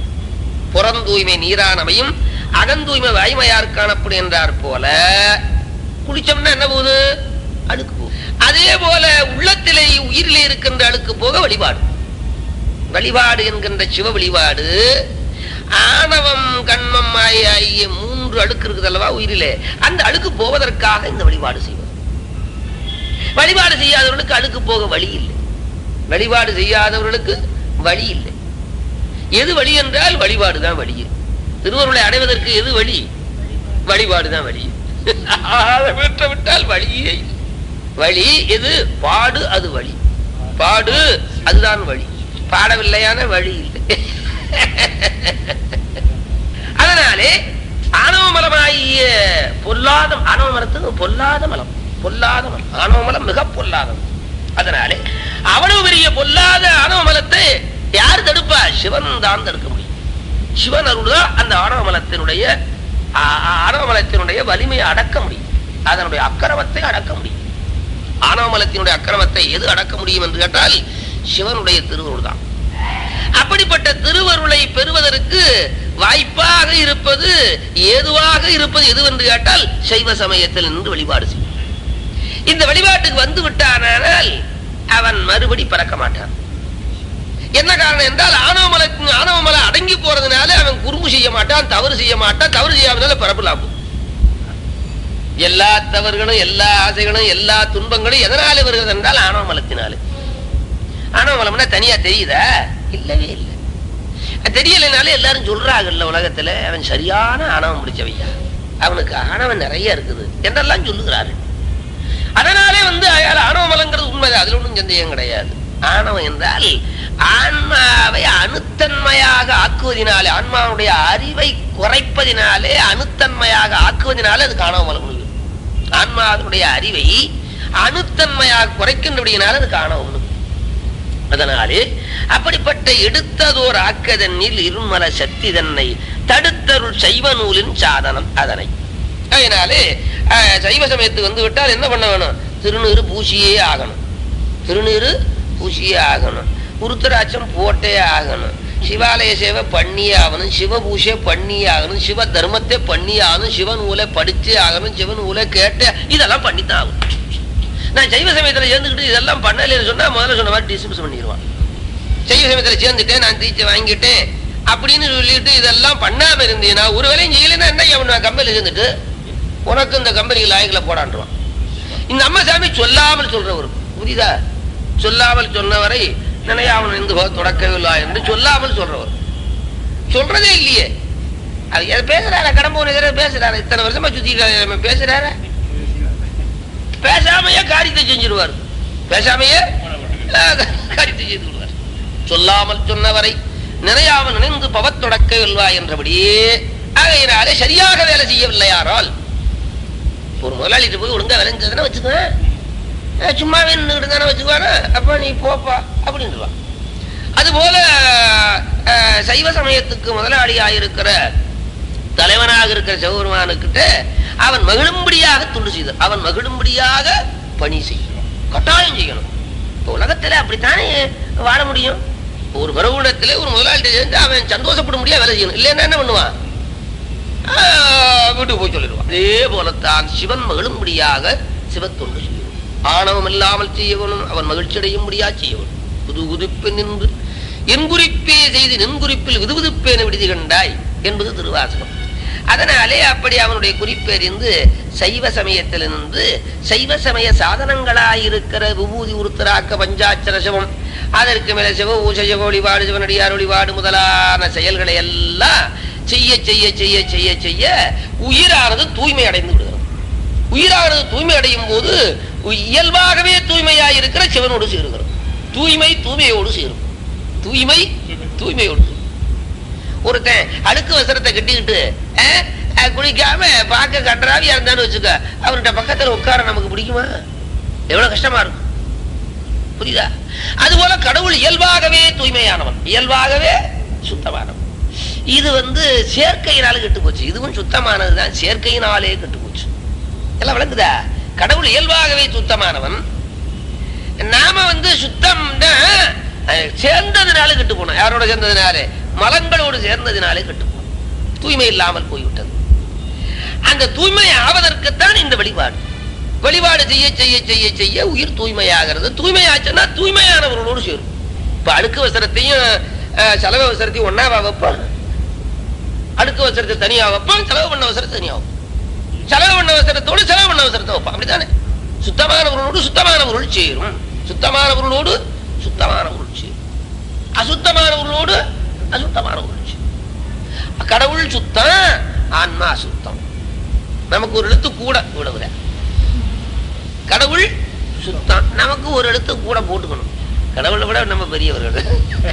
புறந்தூய்மை நீரானமையும் அகந்தூய்மை வாய்மையார் காணப்படும் என்றார் போல குளிச்சோம்னா என்ன போகுது அழுக்கு போகும் அதே போல உள்ளத்திலே உயிரிலே இருக்கின்ற அழுக்கு போக வழிபாடு வழிபாடு என்கின்ற சிவ வழிபாடு ஆணவம் கண்மம் ஆகிய ஆகிய மூன்று அழுக்கு இருக்குது அல்லவா உயிரிலே அந்த அழுக்கு போவதற்காக இந்த வழிபாடு செய்வது வழிபாடு செய்யாதவர்களுக்கு அழுக்கு போக வழி இல்லை வழிபாடு செய்யாதவர்களுக்கு வழி இல்லை எது வழி என்றால் வழிபாடு தான் வழி திருவருளை அடைவதற்கு எது வழி வழிபாடு தான் வழி அதை விட்டு விட்டால் வழியே இல்லை. வழி எது பாடு அது வழி பாடு அதுதான் வழி பாடவில்லையான வழி இல்லை அதனாலே ஆணவ மலமாகிய பொல்லாத ஆணவ மரத்துக்கு பொல்லாத மலம் பொல்லாத மலம் ஆணவ மலம் மிக பொல்லாதது அதனாலே அவ்வளவு பெரிய பொல்லாத ஆணவ மலத்தை யார் தடுப்பா சிவன் தான் தடுக்க முடியும் சிவன் அருள் தான் அந்த ஆணவ மலத்தினுடைய ஆ- ஆ- ஆணவ மலத்தினுடைய வலிமையை அடக்க முடியும் அதனுடைய அக்கிரமத்தை அடக்க முடியும் ஆணவ மலத்தினுடைய அக்கிரமத்தை எது அடக்க முடியும் என்று கேட்டால் சிவனுடைய திருவருள் தான் அப்படிப்பட்ட திருவருளை பெறுவதற்கு வாய்ப்பாக இருப்பது ஏதுவாக இருப்பது எதுவென்று கேட்டால் சைவ சமயத்தில் நின்று வழிபாடு செய்யும் இந்த வழிபாட்டுக்கு வந்து விட்டானால் அவன் மறுபடி பறக்க மாட்டான் என்ன காரணம் என்றால் ஆணவமலை ஆணவமலை அடங்கி போறதுனால அவன் குறும்பு செய்ய மாட்டான் தவறு செய்ய மாட்டான் தவறு செய்யாதனால பரப்பு லாபம் எல்லா தவறுகளும் எல்லா ஆசைகளும் எல்லா துன்பங்களும் எதனால வருகிறது என்றால் ஆணவமலத்தினாலே ஆணவமலம்னா தனியா தெரியுதா இல்லவே இல்லை அது தெரியலைனாலே எல்லாரும் சொல்றாங்கல்ல உலகத்துல அவன் சரியான ஆணவம் முடிச்சவையா அவனுக்கு ஆணவம் நிறைய இருக்குது என்றெல்லாம் சொல்லுகிறார்கள் அதனாலே வந்து அயால் ஆணவமலங்கிறது உண்மைதான் அதுல ஒன்றும் சந்தேகம் கிடையாது ஆணவம் என்றால் ஆன்மாவை அணுத்தன்மையாக ஆக்குவதினாலே ஆன்மாவுடைய அறிவை குறைப்பதினாலே அணுத்தன்மையாக ஆக்குவதினாலே அது ஆணவமலம் முடியும் ஆன்மாவினுடைய அறிவை அணுத்தன்மையாக குறைக்கின்றபடியினால அது ஆணவம் அதனாலே அப்படிப்பட்ட எடுத்ததோர் ஆக்கதன்னில் இருமல சக்தி தன்னை தடுத்தருள் சைவ நூலின் சாதனம் அதனை அதனாலே அஹ், சைவ சமயத்துக்கு வந்து விட்டால் என்ன பண்ண வேணும் திருநீறு பூசியே ஆகணும் திருநீறு பூசியே ஆகணும் உருத்தராட்சம் போட்டே ஆகணும் சிவாலய சேவை பண்ணியே ஆகணும் சிவ பூஜை பண்ணியே ஆகணும் சிவ தர்மத்தை பண்ணியே ஆகணும் சிவன் ஊலை படிச்சே ஆகணும் சிவன் ஊலை கேட்டு இதெல்லாம் பண்ணித்தான் ஆகணும் நான் சைவ சமயத்துல சேர்ந்துக்கிட்டு இதெல்லாம் பண்ணலைன்னு சொன்னா முதல்ல சொன்ன மாதிரி டிஸ்மிஸ் பண்ணிடுவான் சைவ சமயத்துல சேர்ந்துட்டேன் நான் தீச்சை வாங்கிட்டேன் அப்படின்னு சொல்லிட்டு இதெல்லாம் பண்ணாம இருந்தீங்கன்னா ஒரு வேலையும் செய்யலைன்னா என்ன அவன் கம்பெனியில் சேர்ந்துட்டு உனக்கு இந்த கம்பெனிக்கு லாயக்கில் போடான்றான் இந்த அம்மா சாமி சொல்லாமல் சொல்றவர் புரியுதா சொல்லாமல் சொன்னவரை நினையா அவன் இருந்து போக தொடக்கவில்லா என்று சொல்லாமல் சொல்றவர் சொல்றதே இல்லையே அது எது பேசுறாரா கடம்பு பேசுறாரு இத்தனை வருஷமா சுத்தி பேசுறாரா பேசாமையே காரியத்தை செஞ்சிருவார் பேசாமையே அஹ், காரியத்தை செய்து விடுவார் சொல்லாமல் சொன்னவரை நினையாமல் நினைந்து பவத்தொடக்க வெல்வா என்றபடியே ஆகையினாலே சரியாக வேலை செய்யவில்லை யாரால் ஒரு முதலாளிட்டு போய் ஒழுங்கா வேலை செஞ்சதுன்னா வச்சுக்குவேன் அஹ், சும்மாவே நின்றுட்டு தானே வச்சுக்குவானா அப்ப நீ போப்பா அப்படின்றான் அதுபோல அஹ், சைவ சமயத்துக்கு முதலாளியாயிருக்கிற தலைவனாக இருக்கிற சிவபெருமானுக்கிட்ட அவன் மகிழும்படியாக துண்டு செய்தார் அவன் மகிழும்படியாக பணி செய்யணும் கட்டாயம் செய்யணும் இப்போ உலகத்துல அப்படித்தானே வாழ முடியும் ஒரு பரவுடத்திலே ஒரு முதலாளிட்ட சேர்ந்து அவன் சந்தோஷப்பட முடியாது வேலை செய்யணும் இல்லைன்னா என்ன பண்ணுவான் ஆஹ், வீட்டுக்கு போய் சொல்லிடுவான் அதே போலத்தான் சிவன் மகிழும்படியாக சிவத்தொண்டு செய்யணும் ஆணவம் இல்லாமல் செய்யணும் அவன் மகிழ்ச்சி அடையும்படியா செய்யணும் புது குதிப்பு நின்று என் குறிப்பே செய்து நின் குறிப்பில் விதுவிதுப்பேன விடுதி கண்டாய் என்பது திருவாசகம் அதனாலே அப்படி அவனுடைய குறிப்பெறிந்து சைவ சமயத்திலிருந்து சைவ சமய சாதனங்களாயிருக்கிற விபூதி உருத்தராக்க பஞ்சாட்சர சிவம் அதற்கு மேல சிவ ஊச சிவ வழிபாடு சிவனடியார் வழிபாடு முதலான செயல்களை எல்லாம் செய்ய செய்ய செய்ய செய்ய செய்ய உயிரானது தூய்மை அடைந்து விடுகிறது உயிரானது தூய்மை அடையும் போது இயல்பாகவே தூய்மையாய் இருக்கிற சிவனோடு சேருகிறது தூய்மை தூய்மையோடு சேரும் தூய்மை தூய்மையோடு சேரும். ஒருத்தன் அழுக்கு வசரத்தை கட்டிக்கிட்டு அஹ், அஹ், குளிக்காம பார்க்க கன்றாவியா இருந்தான்னு வச்சுக்க அவர்கிட்ட பக்கத்துல உட்கார நமக்கு பிடிக்குமா எவ்வளவு கஷ்டமா இருக்கும் புரியுதா அதுபோல கடவுள் இயல்பாகவே தூய்மையானவன் இயல்பாகவே சுத்தமானவன் இது வந்து சேர்க்கையினால கெட்டு போச்சு இதுவும் சுத்தமானதுதான் சேர்க்கையினாலே கெட்டு போச்சு எல்லாம் விளங்குதா கடவுள் இயல்பாகவே சுத்தமானவன் நாம வந்து சுத்தம் சேர்ந்ததுனால கெட்டு போனோம் யாரோட சேர்ந்ததுனால மலங்களோடு சேர்ந்ததினாலே கெட்டுப்போம் தூய்மை இல்லாமல் போய்விட்டது அந்த தூய்மை ஆவதற்குத்தான் இந்த வழிபாடு வழிபாடு செய்ய செய்ய செய்ய செய்ய உயிர் தூய்மையாகிறது தூய்மையாச்சுன்னா தூய்மையானவர்களோடு சேரும் இப்ப அழுக்கு வசரத்தையும் அஹ், செலவு வசரத்தையும் ஒன்னாவா வைப்பான் அழுக்கு வசரத்தை தனியா வைப்பான் செலவு பண்ண வசரத்தை தனியா வைப்பான் செலவு பண்ண அவசரத்தோடு செலவு பண்ண அவசரத்தை வைப்பான் அப்படித்தானே சுத்தமானவர்களோடு சுத்தமானவர்கள் சேரும் சுத்தமானவர்களோடு சுத்தமானவர்கள் சேரும் அசுத்தமானவர்களோடு அசுத்தமானவர்கள் சேரும் கடவுள் சுத்தம் ஆன்மா அசுத்தம் நமக்கு ஒரு எழுத்து கூட விடவுல கடவுள் சுத்தம் நமக்கு ஒரு எழுத்து கூட போட்டுக்கணும் கடவுளை விட நம்ம பெரியவர்கள்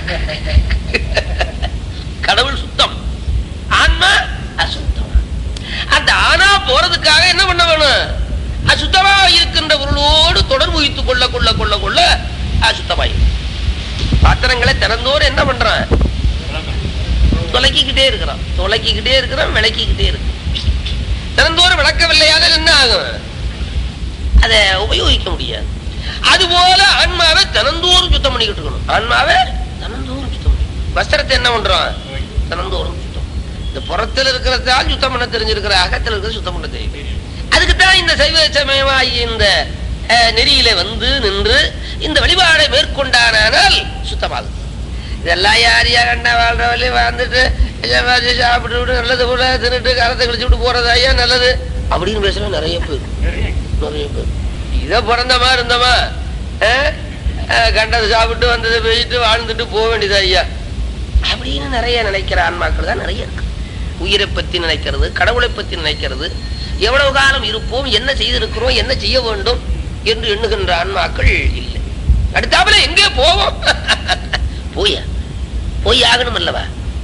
கடவுள் சுத்தம் ஆன்மா அசுத்தம் அந்த ஆனா போறதுக்காக என்ன பண்ண வேணும் அசுத்தமா இருக்கின்ற பொருளோடு தொடர்பு வைத்துக் கொள்ள கொள்ள கொள்ள கொள்ள அசுத்தமாயி பாத்திரங்களை திறந்தோறு என்ன பண்றான் தொலைக்கிக்கிட்டே இருக்கிறான் தொலைக்கிக்கிட்டே இருக்கிறான் விளக்கிக்கிட்டே இருக்கு திறந்தோறும் விளக்கவில்லையாக என்ன ஆகும் அதை உபயோகிக்க முடியாது அதுபோல ஆன்மாவை தினந்தோறும் சுத்தம் பண்ணிக்கிட்டு இருக்கணும் ஆன்மாவை தினந்தோறும் சுத்தம் பண்ணி வஸ்திரத்தை என்ன பண்றோம் தினந்தோறும் சுத்தம் இந்த புறத்தில் இருக்கிறதால் சுத்தம் பண்ண தெரிஞ்சிருக்கிற அகத்தில் இருக்கிற சுத்தம் பண்ண தெரியும் அதுக்குத்தான் இந்த சைவ சமயமாகிய இந்த அஹ், நெறியில வந்து நின்று இந்த வழிபாடை மேற்கொண்டானால் சுத்தமாகும் இதெல்லாம் யார் யார் கண்டா வாழ்ற வழி வாழ்ந்துட்டு சம்பாதிச்சு சாப்பிட்டு விட்டு நல்லது கூட தின்னுட்டு காலத்தை கழிச்சு விட்டு போறது ஐயா நல்லது அப்படின்னு பேசுற நிறைய பேர் நிறைய பேர் இதை பிறந்தமா இருந்தமா அஹ், அஹ், கண்டதை சாப்பிட்டு வந்ததை பேசிட்டு வாழ்ந்துட்டு போக வேண்டியது ஐயா அப்படின்னு நிறைய நினைக்கிற ஆன்மாக்கள் தான் நிறைய இருக்கு உயிரை பத்தி நினைக்கிறது கடவுளை பத்தி நினைக்கிறது எவ்வளவு காலம் இருப்போம் என்ன செய்திருக்கிறோம் என்ன செய்ய வேண்டும் என்று எண்ணுகின்ற ஆன்மாக்கள் இல்லை அடுத்தாப்புல எங்கே போவோம் போய போய் ஆகணும் அல்லவா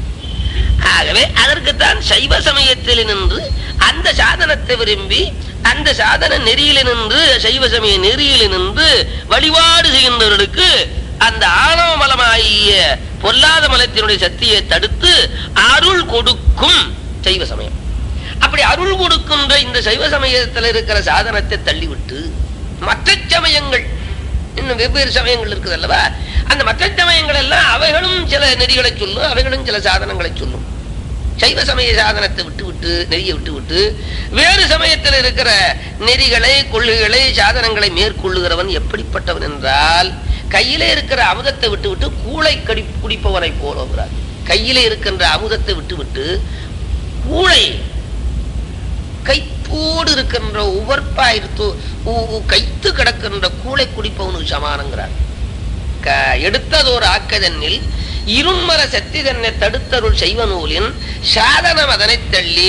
ஆகவே அதற்குத்தான் சைவ சமயத்தில் நின்று அந்த சாதனத்தை விரும்பி அந்த சாதன நெறியில நின்று சைவ சமய நெறியில நின்று வழிபாடு செய்கின்றவர்களுக்கு அந்த ஆணவ மலமாகிய பொல்லாத மலத்தினுடைய சக்தியை தடுத்து அருள் கொடுக்கும் சைவ சமயம் அப்படி அருள் கொடுக்கின்ற இந்த சைவ சமயத்தில் இருக்கிற சாதனத்தை தள்ளிவிட்டு மற்ற சமயங்கள் இன்னும் வெவ்வேறு சமயங்கள் இருக்குது அல்லவா அந்த மற்ற சமயங்கள் எல்லாம் அவைகளும் சில நெறிகளை சொல்லும் அவைகளும் சில சாதனங்களை சொல்லும் சைவ சமய சாதனத்தை விட்டு விட்டு நெறியை விட்டு விட்டு வேறு சமயத்தில் இருக்கிற நெறிகளை கொள்கைகளை சாதனங்களை மேற்கொள்ளுகிறவன் எப்படிப்பட்டவன் என்றால் கையிலே இருக்கிற அமுதத்தை விட்டு விட்டு கூளை கடி குடிப்பவனை போலுகிறார் கையிலே இருக்கின்ற அமுதத்தை விட்டு விட்டு கூளை கைத்தோடு இருக்கின்ற உவர்ப்பாயிருத்து கைத்து கிடக்கின்ற கூளை குடிப்பவனுக்கு சமானங்கிறார் க- எடுத்ததோர் ஆக்கதனில் இருமர சக்தி தன்னை தடுத்தருள் செய்வ நூலின் சாதனம் அதனை தள்ளி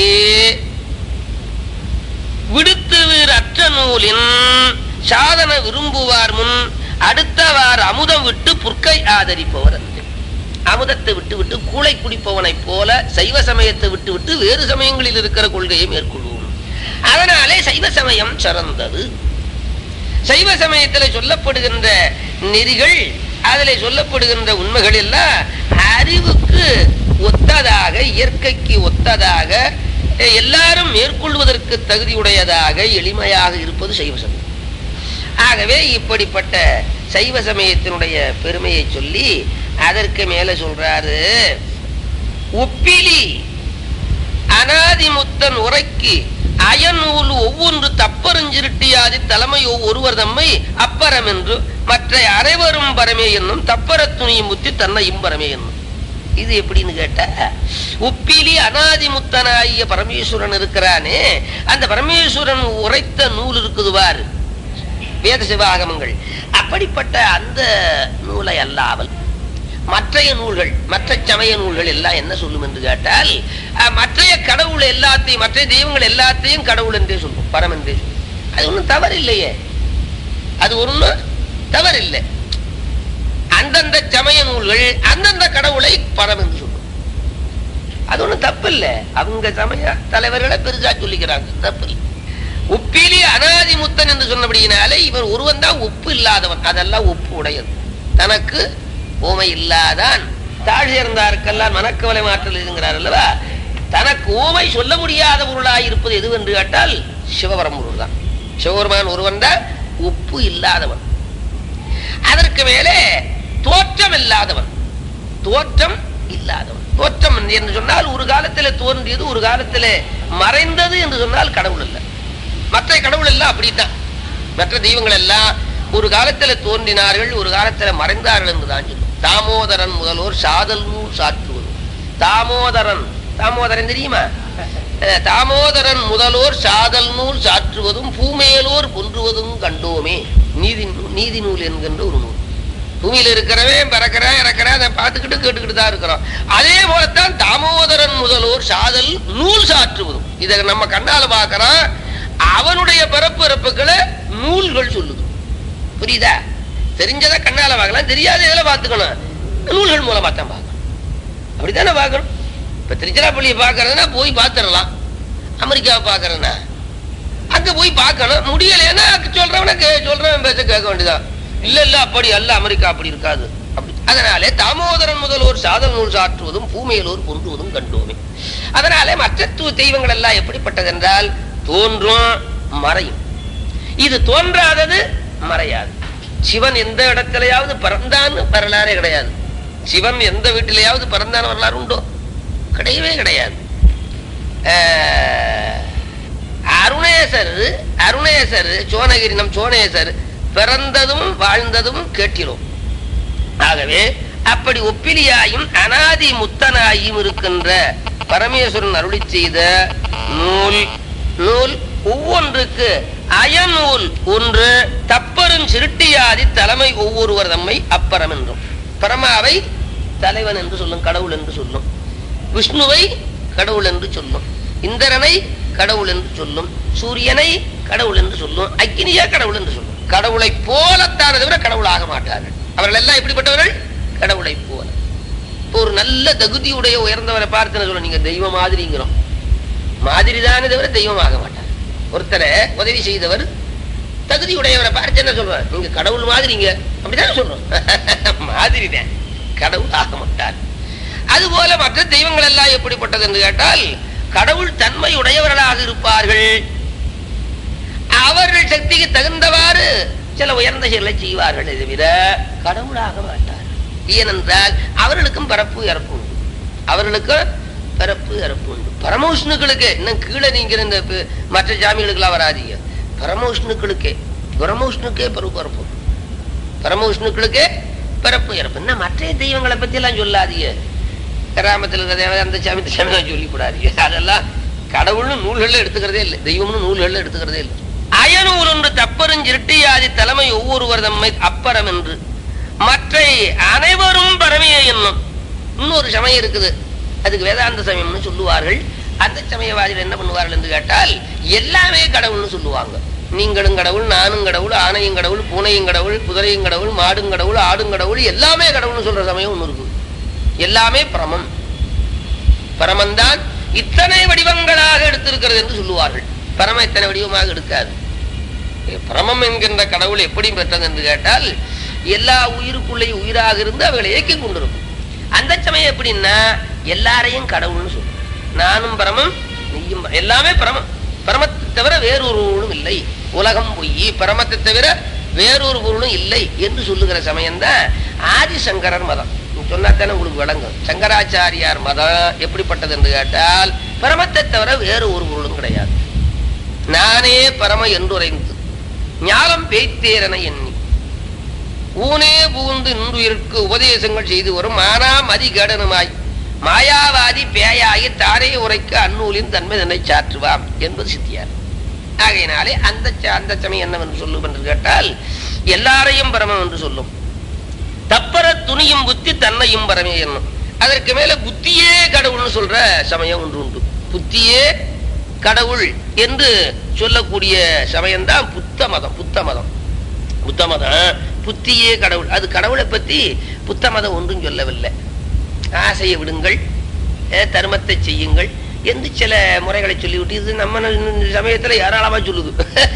விடுத்து வீர் அற்ற நூலின் சாதன விரும்புவார் முன் அடுத்தவார் அமுதம் விட்டு புற்கை ஆதரிப்பவர் அன்று. அமுதத்தை விட்டு விட்டு கூளை குடிப்பவனைப் போல சைவ சமயத்தை விட்டு விட்டு வேறு சமயங்களில் இருக்கிற கொள்கையை மேற்கொள்வோம் அதனாலே சைவ சமயம் சிறந்தது சைவ சமயத்தில் சொல்லப்படுகின்ற நெறிகள் அதில் சொல்லப்படுகின்ற உண்மைகள் எல்லாம் அறிவுக்கு ஒத்ததாக இயற்கைக்கு ஒத்ததாக அஹ், எல்லாரும் மேற்கொள்வதற்கு தகுதியுடையதாக எளிமையாக இருப்பது சைவ சமயம் ஆகவே இப்படிப்பட்ட சைவ சமயத்தினுடைய பெருமையை சொல்லி அதற்கு மேல சொல்றாரு உப்பிலி அனாதிமுத்தன் உரைக்கு அயநூல் ஒவ்வொன்று தப்பருஞ்சிருட்டியாதி தலைமை ஒருவர் தம்மை அப்பறம் என்று மற்ற அனைவரும் பரமே என்னும் தப்பர துணியும் முத்தி தன்னை இம்பரமே என்னும் இது எப்படின்னு கேட்டா உப்பிலி அனாதிமுத்தனாகிய பரமேஸ்வரன் இருக்கிறானே அந்த பரமேஸ்வரன் உரைத்த நூல் இருக்குது பாரு வேத சிவாகமங்கள் அப்படிப்பட்ட அந்த நூலை அல்லாமல் மற்றைய நூல்கள் மற்ற சமய நூல்கள் எல்லாம் என்ன சொல்லும் என்று கேட்டால் அஹ், மற்றைய கடவுள் எல்லாத்தையும் மற்ற தெய்வங்கள் எல்லாத்தையும் கடவுள் என்றே சொல்லும் பரம் என்றே சொல்லும் அது ஒன்றும் தவறில்லையே அது ஒன்றும் தவறில்லை அந்தந்த சமய நூல்கள் அந்தந்த கடவுளை பரம் என்று சொல்லும் அது ஒண்ணும் தப்பு இல்ல அவங்க சமய தலைவர்களை பெருசா சொல்லிக்கிறாங்க தப்பு இல்லை உப்பிலி அனாதி முத்தன் என்று சொன்னபடியினாலே இவர் ஒருவன் தான் உப்பு இல்லாதவன் அதெல்லாம் உப்பு உடையது தனக்கு ஊமை இல்லாதான் தாழ் சேர்ந்தாருக்கெல்லாம் மனக்கவலை மாற்றல் இதுங்கிறார் அல்லவா தனக்கு ஊமை சொல்ல முடியாத பொருளாய் இருப்பது எது என்று கேட்டால் சிவபரம் பொருள் தான் சிவபெருமான் ஒருவன் தான் உப்பு இல்லாதவன் அதற்கு மேலே தோற்றம் இல்லாதவன் தோற்றம் இல்லாதவன் தோற்றம் என்று சொன்னால் ஒரு காலத்துல தோன்றியது ஒரு காலத்துல மறைந்தது என்று சொன்னால் கடவுள் இல்லை மற்ற கடவுள் எல்லாம் அப்படித்தான் மற்ற தெய்வங்கள் எல்லாம் ஒரு காலத்துல தோன்றினார்கள் ஒரு காலத்துல மறைந்தார்கள் என்றுதான் சொல்லும் தாமோதரன் முதல்வோர் சாதல் நூல் சாற்றுவது தாமோதரன் தாமோதரன் தெரியுமா அஹ், தாமோதரன் முதலோர் சாதல் நூல் சாற்றுவதும் பூமேலோர் பொன்றுவதும் கண்டோமே நீதி நூ- நீதி நூல் என்கின்ற ஒரு நூல் பூமியில இருக்கிறவன் பறக்கிறான் இறக்கிறான் அதை பார்த்துக்கிட்டு கேட்டுக்கிட்டு தான் இருக்கிறோம் அதே போலத்தான் தாமோதரன் முதல்வோர் சாதல் நூல் சாற்றுவதும் இதை நம்ம கண்ணால பார்க்கிறோம் அவனுடைய பிறப்பு இறப்புகளை நூல்கள் சொல்லுது புரியுதா தெரிஞ்சதை கண்ணால பார்க்கலாம் தெரியாத இதில் பார்த்துக்கணும் நூல்கள் மூலமா தான் பார்க்கணும் அப்படித்தானே பார்க்கணும் இப்ப திருச்சிராப்பள்ளியை பார்க்கறதுனா போய் பார்த்துடலாம் அமெரிக்காவை பார்க்கறதுனா அங்க போய் பார்க்கணும் முடியலைன்னா சொல்றவன கே- சொல்றவன் பேச்ச கேட்க வேண்டியதான் இல்ல இல்ல அப்படி அல்ல அமெரிக்கா அப்படி இருக்காது அப்படி அதனாலே தாமோதரன் முதல்வோர் சாதல் நூல் சாற்றுவதும் பூமியிலோர் பொன்றுவதும் கண்டோமே அதனாலே மற்ற து- தெய்வங்கள் எல்லாம் எப்படிப்பட்டது என்றால் தோன்றும் மறையும் இது தோன்றாதது மறையாது சிவன் எந்த இடத்திலேயாவது பிறந்தான்னு வரலாறே கிடையாது சிவன் எந்த வீட்டிலேயாவது பிறந்தான்னு வரலாறு உண்டோ கிடையவே கிடையாது ஆஹ், அருணேசர் அருணேசர் சோனகிரி நம் சோனேசர் பிறந்ததும் வாழ்ந்ததும் கேட்டிலும் ஆகவே அப்படி ஒப்பிலியாயும் அனாதி முத்தனாயும் இருக்கின்ற பரமேஸ்வரன் அருளி செய்த நூல் நூல் ஒவ்வொன்றுக்கு அயநூல் ஒன்று தப்பரும் சிருட்டியாதி தலைமை ஒவ்வொருவர் தம்மை அப்பறம் என்றும் பரமாவை தலைவன் என்று சொல்லும் கடவுள் என்று சொல்லும் விஷ்ணுவை கடவுள் என்று சொல்லும் இந்திரனை கடவுள் என்று சொல்லும் சூரியனை கடவுள் என்று சொல்லும் அக்னியா கடவுள் என்று சொல்லும் கடவுளை போலத்தான தவிர கடவுள் ஆக மாட்டார்கள் அவர்கள் எல்லாம் எப்படிப்பட்டவர்கள் கடவுளை போல இப்போ ஒரு நல்ல தகுதியுடைய உயர்ந்தவரை பார்த்து சொல்ல நீங்க தெய்வம் மாதிரிங்கிறோம் மாதிரி தானே தவிர தெய்வம் ஆக மாட்டார் ஒருத்தரை உதவி செய்தவர் தகுதி உடையவரை பார்த்து என்ன சொல்றார் நீங்க கடவுள் மாதிரிங்க அப்படித்தானே சொல்றோம் மாதிரி தான் கடவுள் ஆக மாட்டார் அதுபோல மற்ற தெய்வங்கள் எல்லாம் எப்படிப்பட்டது என்று கேட்டால் கடவுள் தன்மை உடையவர்களாக இருப்பார்கள் அவர்கள் சக்திக்கு தகுந்தவாறு சில உயர்ந்த செயலை செய்வார்கள் தவிர கடவுளாக மாட்டார் ஏனென்றால் அவர்களுக்கும் பிறப்பு இறப்பு உண்டு அவர்களுக்கும் பிறப்பு இறப்பு உண்டு பரமவிஷ்ணுக்களுக்கு இன்னும் கீழே நீங்கிற இந்த பி- மற்ற ஜாமிகளுக்கெல்லாம் வராதீங்க பரமவிஷ்ணுக்களுக்கே பரமவிஷ்ணுக்கே பிறப்பு இறப்பு பரமவிஷ்ணுக்களுக்கே பிறப்பு இறப்பு என்ன மற்ற தெய்வங்களை பத்தி எல்லாம் சொல்லாதீங்க கிராமத்தில் இருக்கிற அந்த சாமி இந்த சாமி தான் சொல்லிக்கூடாதீங்க அதெல்லாம் கடவுள்னு நூல்கள்ல எடுத்துக்கிறதே இல்லை தெய்வம்னு நூல்கள்ல எடுத்துக்கிறதே இல்லை அயனூர் ஒன்று தப்பருஞ்சிருட்டியாதி தலைமை ஒவ்வொருவர் தம்மை அப்பறம் என்று மற்ற அனைவரும் பரமையே என்னும் இன்னொரு சமயம் இருக்குது அதுக்கு வேதாந்த சமயம்னு சொல்லுவார்கள் அந்த சமயவாதிகள் என்ன பண்ணுவார்கள் என்று கேட்டால் எல்லாமே கடவுள்னு சொல்லுவாங்க நீங்களும் கடவுள் நானும் கடவுள் ஆணையும் கடவுள் பூனையும் கடவுள் குதிரையும் கடவுள் மாடும் கடவுள் ஆடும் கடவுள் எல்லாமே கடவுள்னு சொல்ற சமயம் ஒன்று இருக்கு எல்லாமே பிரமம் பரமந்தான் இத்தனை வடிவங்களாக எடுத்திருக்கிறது என்று சொல்லுவார்கள் பரம இத்தனை வடிவமாக எடுக்காது பிரமம் என்கின்ற கடவுள் எப்படி பெற்றது என்று கேட்டால் எல்லா உயிருக்குள்ளேயும் உயிராக இருந்து அவர்களை இயக்கிக் கொண்டிருக்கும் அந்த சமயம் எப்படின்னா எல்லாரையும் கடவுள்னு சொல்லும் நானும் பரமம் நீயும் பர- எல்லாமே பரமம் பரமத்தை தவிர வேறொரு பொருளும் இல்லை உலகம் பொய் பரமத்தை தவிர வேறொரு பொருளும் இல்லை என்று சொல்லுகிற சமயம்தான் ஆதிசங்கரர் மதம் சொன்னாத்தானே உங்களுக்கு விளங்கும் சங்கராச்சாரியார் மதம் எப்படிப்பட்டது என்று கேட்டால் பரமத்தை தவிர வேறு ஒரு பொருளும் கிடையாது நானே பரம என்றுரைந்து ஞானம் பேய்த்தேரன எண்ணி ஊனே பூந்து இன்றுயிருக்கு உபதேசங்கள் செய்து வரும் மானாம் அதிகடனுமாய் மாயாவாதி பேயாகி தானே உரைக்க அந்நூலின் தன்மை தன்னை சாற்றுவாம் என்பது சித்தியார் ஆகையினாலே அந்த ச- அந்த சமயம் என்னவென்று சொல்லும் என்று கேட்டால் எல்லாரையும் பரமம் என்று சொல்லும் தப்பற துணியும் புத்தி தன்னையும் பரமே என்னும் அதற்கு மேல புத்தியே கடவுள்னு சொல்ற சமயம் ஒன்று உண்டு புத்தியே கடவுள் என்று சொல்லக்கூடிய சமயம்தான் புத்த மதம் புத்த மதம் புத்த மதம் புத்தியே கடவுள் அது கடவுளை பத்தி புத்த மதம் ஒன்றும் சொல்லவில்லை ஆசையை விடுங்கள் அஹ், தர்மத்தை செய்யுங்கள் என்று சில முறைகளை சொல்லிவிட்டு இது நம்ம ந- சமயத்துல ஏராளமா சொல்லுது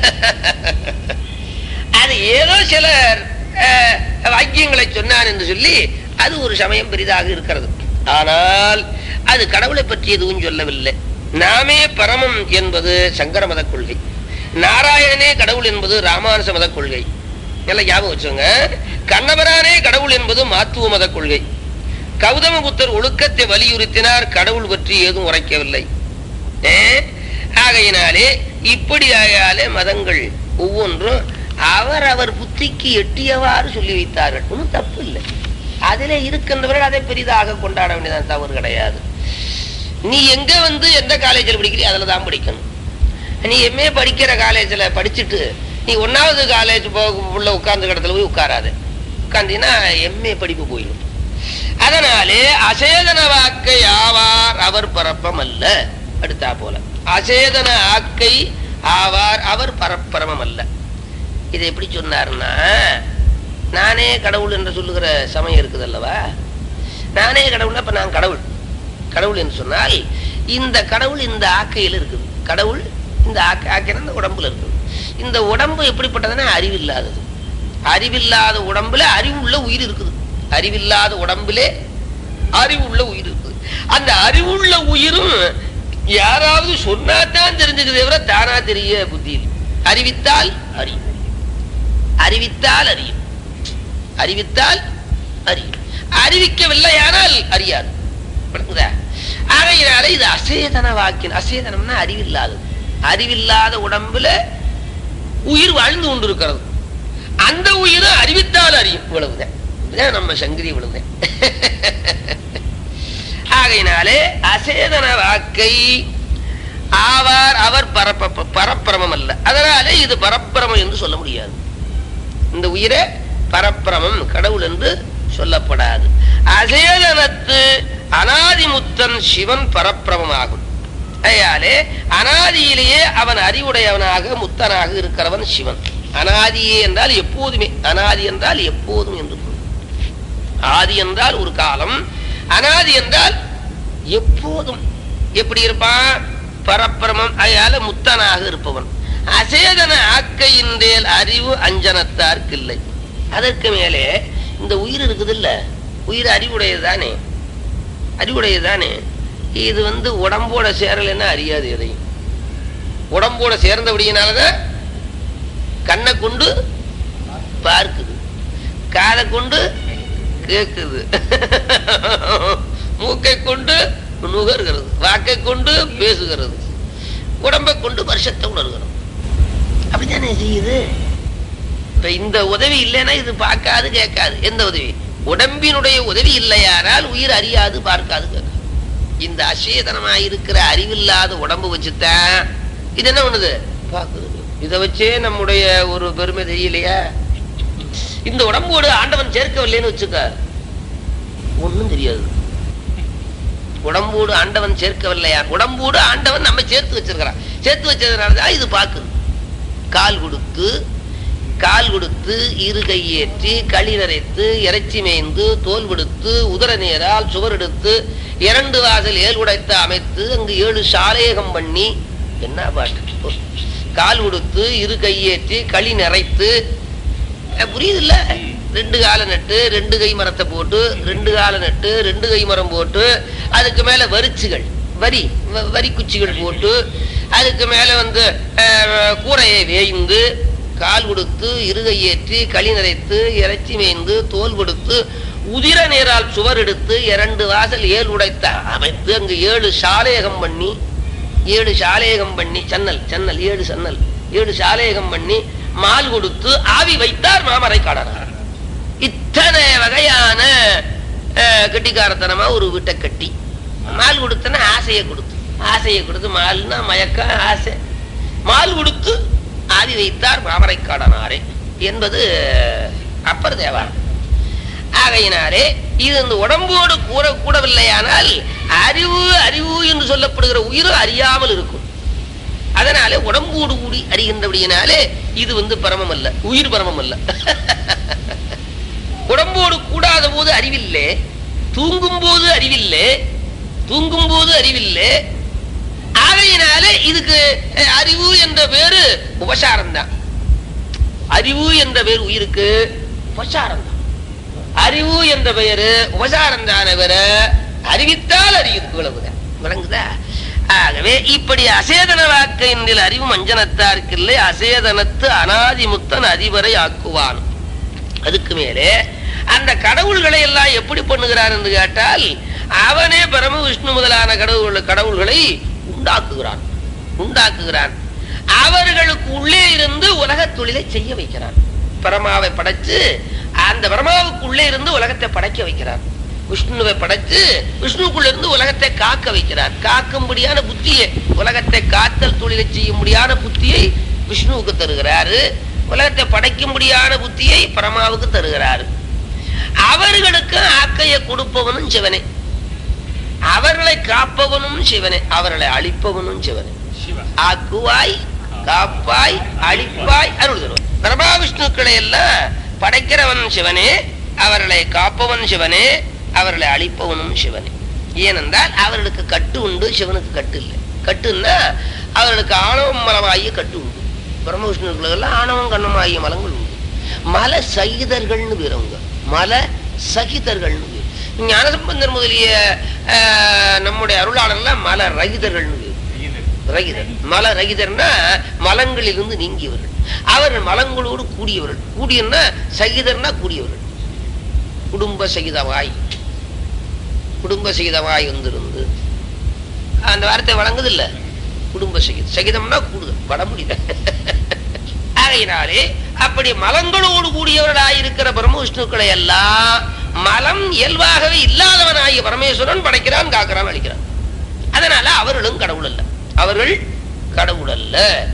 அது ஏதோ சிலர் அஹ், வாக்கியங்களை சொன்னான் என்று சொல்லி அது ஒரு சமயம் பெரிதாக இருக்கிறது ஆனால் அது கடவுளை பற்றி எதுவும் சொல்லவில்லை நாமே பரமம் என்பது சங்கர மத கொள்கை நாராயணனே கடவுள் என்பது ராமானுச மத கொள்கை எல்லாம் ஞாபகம் வச்சுங்க கண்ணபரானே கடவுள் என்பது மாத்துவ மத கொள்கை கௌதமபுத்தர் ஒழுக்கத்தை வலியுறுத்தினார் கடவுள் பற்றி ஏதும் உரைக்கவில்லை ஏ? ஆகையினாலே இப்படி ஆயாலே மதங்கள் ஒவ்வொன்றும் அவர் அவர் புத்திக்கு எட்டியவாறு சொல்லி வைத்தார்கள் ஒன்றும் தப்பு இல்லை அதிலே இருக்கின்றவர்கள் அதை பெரிதாக கொண்டாட வேண்டியதான் தவறு கிடையாது நீ எங்க வந்து எந்த காலேஜில் படிக்கிறியோ அதில் தான் படிக்கணும் நீ எம்ஏ படிக்கிற காலேஜில் படிச்சுட்டு நீ ஒன்றாவது காலேஜ் போக உள்ள உட்கார்ந்த இடத்துல போய் உட்காராது உட்காந்தீங்கன்னா எம்ஏ படிப்பு போயிடும் அதனாலே அசேதன வாக்கை ஆவார் அவர் பரப்பம் அல்ல அடுத்தா போல அசேதன ஆக்கை ஆவார் அவர் பரப்பரமம் அல்ல இதை எப்படி சொன்னாருன்னா நானே கடவுள் என்று சொல்லுகிற சமயம் இருக்குது அல்லவா நானே கடவுள் அப்ப நான் கடவுள் கடவுள் என்று சொன்னால் இந்த கடவுள் இந்த ஆக்கையில் இருக்குது கடவுள் இந்த ஆக்கை ஆக்கைனா இந்த உடம்புல இருக்குது இந்த உடம்பு எப்படிப்பட்டதுன்னா அறிவில்லாதது அறிவில்லாத உடம்புல அறிவுள்ள உயிர் இருக்குது அறிவில்லாத உடம்புலே அறிவுள்ள உயிர் இருக்குது அந்த அறிவுள்ள உயிரும் யாராவது சொன்னாதான் தெரிஞ்சுக்குதே தவிர தானா தெரிய புத்தி இல்லை. அறிவித்தால் அறியும் அறிவித்தால் அறியும் அறிவித்தால் அறியும் அறிவிக்கவில்லையானால் அறியாது விளங்குதா? ஆகையினால இது அசேதன வாக்கின் அசேதனம்னா அறிவில்லாதது அறிவில்லாத உடம்புல உயிர் வாழ்ந்து கொண்டிருக்கிறது அந்த உயிரை அறிவித்தால் அறியும் இவ்வளவுதான் இதுதான் நம்ம சங்கிரி இவ்வளவுதான் ஆகையினாலே அசேதன வாக்கை ஆவார் அவர் பரப்ப பரப்பிரமம் அல்ல அதனாலே இது பரப்பிரமம் என்று சொல்ல முடியாது இந்த உயிரை பரப்பிரமம் கடவுள் என்று சொல்லப்படாது அசேதனத்து அனாதிமுத்தன் சிவன் பரப்பிரமமாகும் அயாலே அனாதியிலேயே அவன் அறிவுடையவனாக முத்தனாக இருக்கிறவன் சிவன் அனாதியே என்றால் எப்போதுமே அனாதி என்றால் எப்போதும் என்று பொருள். ஆதி என்றால் ஒரு காலம் அனாதி என்றால் எப்போதும் எப்படி இருப்பான் பரப்பிரமம் அயால முத்தனாக இருப்பவன் அசேதன ஆக்கையின்றேல் அறிவு அஞ்சனத்தார்க்கு இல்லை அதற்கு மேலே இந்த உயிர் இருக்குது இல்ல உயிர் அறிவுடையது தானே அறிவுடையது தானே இது வந்து உடம்போட சேரலைன்னா அறியாது எதையும் உடம்போட சேர்ந்தபடியினாலதான் கண்ணை கொண்டு பார்க்குது காதை கொண்டு கேட்குது மூக்கை கொண்டு நுகர்கிறது வாக்கை கொண்டு பேசுகிறது உடம்பை கொண்டு வருஷத்தை உணர்கிறது அப்படித்தானே செய்யுது இப்ப இந்த உதவி இல்லைன்னா இது பார்க்காது கேட்காது எந்த உதவி உடம்பினுடைய உதவி இல்லையானால் உயிர் அறியாது பார்க்காது கேட்காது இந்த அசேதனமாய் இருக்கிற அறிவில்லாத உடம்பு வச்சுதான் இது என்ன பண்ணுது பார்க்குது இதை வச்சே நம்முடைய ஒரு பெருமை தெரியலையா இந்த உடம்போடு ஆண்டவன் சேர்க்கவில்லைன்னு வச்சுக்க ஒண்ணும் தெரியாது உடம்போடு ஆண்டவன் சேர்க்கவில்லையா உடம்போடு ஆண்டவன் நம்ம சேர்த்து வச்சிருக்கிறான் சேர்த்து வச்சதுனாலதான் இது பார்க்குது கால் கொடுத்து கால் கொடுத்து இரு கையேற்றி களி நரைத்து இறைச்சி மேய்ந்து தோல் விடுத்து உதர நேரால் சுவர் எடுத்து இரண்டு வாசல் ஏல் உடைத்து அமைத்து அங்கு ஏழு சாலேகம் பண்ணி என்ன பாட்டு கால் கொடுத்து இரு கையேற்றி களி நிறைத்து அஹ் புரியுது இல்ல ரெண்டு கால நட்டு ரெண்டு கை மரத்தை போட்டு ரெண்டு கால நட்டு ரெண்டு கை மரம் போட்டு அதுக்கு மேல வரிச்சுகள் வரி வ- வரி குச்சிகள் போட்டு அதுக்கு மேல வந்து அஹ், கூரையை வேய்ந்து கால் கொடுத்து இருகையேற்றி களி நிறைத்து இறைச்சி மேய்ந்து தோல் கொடுத்து உதிர நேரால் சுவர் எடுத்து இரண்டு வாசல் ஏழு உடைத்த அமைத்து அங்கு ஏழு சாலேகம் பண்ணி ஏழு சாலேகம் பண்ணி சன்னல் சன்னல் ஏழு சன்னல் ஏழு சாலேகம் பண்ணி மால் கொடுத்து ஆவி வைத்தார் மாமரை காடனார் இத்தனை வகையான அஹ், கெட்டிக்காரத்தனமா ஒரு வீட்டை கட்டி மால் கொடுத்தனா ஆசையை கொடுத்து ஆசையை கொடுத்து மால்னா மயக்கம் ஆசை மால் கொடுத்து ஆவி வைத்தார் மாமரை காடனாரே என்பது அப்பர் தேவாரம் ஆகையினாலே இது இந்த உடம்போடு கூற கூடவில்லையானால் அறிவு அறிவு என்று சொல்லப்படுகிற உயிர் அறியாமல் இருக்கும் அதனாலே உடம்போடு கூடி அறிகின்றபடியினாலே இது வந்து பரமம் அல்ல உயிர் பரமம் அல்ல உடம்போடு கூடாத போது அறிவில்லை தூங்கும் போது அறிவில்லை தூங்கும் போது அறிவில்லை ஆகையினாலே இதுக்கு அஹ், அறிவு என்ற பேரு உபசாரம் தான் அறிவு என்ற பேர் உயிருக்கு உபசாரம் தான் அறிவு என்ற பெயரு உபசாரம் தானே பெற அறிவித்தால் அறியுது இவ்வளவுதான் விளங்குதா ஆகவே இப்படி அசேதன வாக்கையில் அறிவு மஞ்சனத்தார்க்கில்லை அசேதனத்து அனாதிமுத்தன் அதிபரை ஆக்குவான் அதுக்கு மேலே அந்த கடவுள்களை எல்லாம் எப்படி பண்ணுகிறார் என்று கேட்டால் அவனே பரம விஷ்ணு முதலான கடவுள் கடவுள்களை உண்டாக்குகிறான் உண்டாக்குகிறான் அவர்களுக்கு உள்ளே இருந்து உலகத் தொழிலை செய்ய வைக்கிறான் பரமாவை படைச்சு அந்த பரமாவுக்கு உள்ளே இருந்து உலகத்தை படைக்க வைக்கிறான் விஷ்ணுவை படைச்சு விஷ்ணுக்குள்ள இருந்து உலகத்தை காக்க வைக்கிறார் காக்கும்படியான புத்தியை உலகத்தை காத்தல் தொழிலை செய்யும்படியான புத்தியை விஷ்ணுவுக்கு தருகிறாரு உலகத்தை படைக்கும்படியான புத்தியை பரமாவுக்கு தருகிறாரு அவர்களுக்கு ஆக்கையை கொடுப்பவனும் சிவனே அவர்களை காப்பவனும் சிவனே அவர்களை அழிப்பவனும் சிவனே ஆக்குவாய் காப்பாய் அழிப்பாய் அருள் தருவாய் பிரபா விஷ்ணுக்களை எல்லாம் படைக்கிறவன் சிவனே அவர்களை காப்பவன் சிவனே அவர்களை அழிப்பவனும் சிவனே ஏனென்றால் அவர்களுக்கு கட்டு உண்டு சிவனுக்கு கட்டு இல்லை கட்டுன்னா அவர்களுக்கு ஆணவம் மலமாகிய கட்டு உண்டு பிரம்ம விஷ்ணுக்களுக்கெல்லாம் ஆணவம் கண்ணமாகிய மலங்கள் உண்டு மல சகிதர்கள்னு பேரவங்க மல சகிதர்கள்னு பேர் ஞானசம்பந்தர் முதலிய ஆஹ், நம்முடைய அருளாளர்லாம் மல ரகிதர்கள்னு பேர் ரகிதர் மல ரகிதர்னா மலங்களிலிருந்து நீங்கியவர்கள் அவர்கள் மலங்களோடு கூடியவர்கள் கூடியன்னா சகிதர்னா கூடியவர்கள் குடும்ப சகிதமாய் குடும்ப சகிதமாய் வந்திருந்து அந்த வார்த்தை வழங்குது இல்ல குடும்ப சகிதம் சகிதம்னா கூடுதல் வட முடியல ஆகையினாலே அப்படி மலங்களோடு கூடியவர்களாய் இருக்கிற பிரம்ம விஷ்ணுக்களை எல்லாம் மலம் இயல்பாகவே இல்லாதவனாகிய பரமேஸ்வரன் படைக்கிறான் காக்கிறான் அழிக்கிறான் அதனால அவர்களும் கடவுள் அல்ல அவர்கள் கடவுள் அல்ல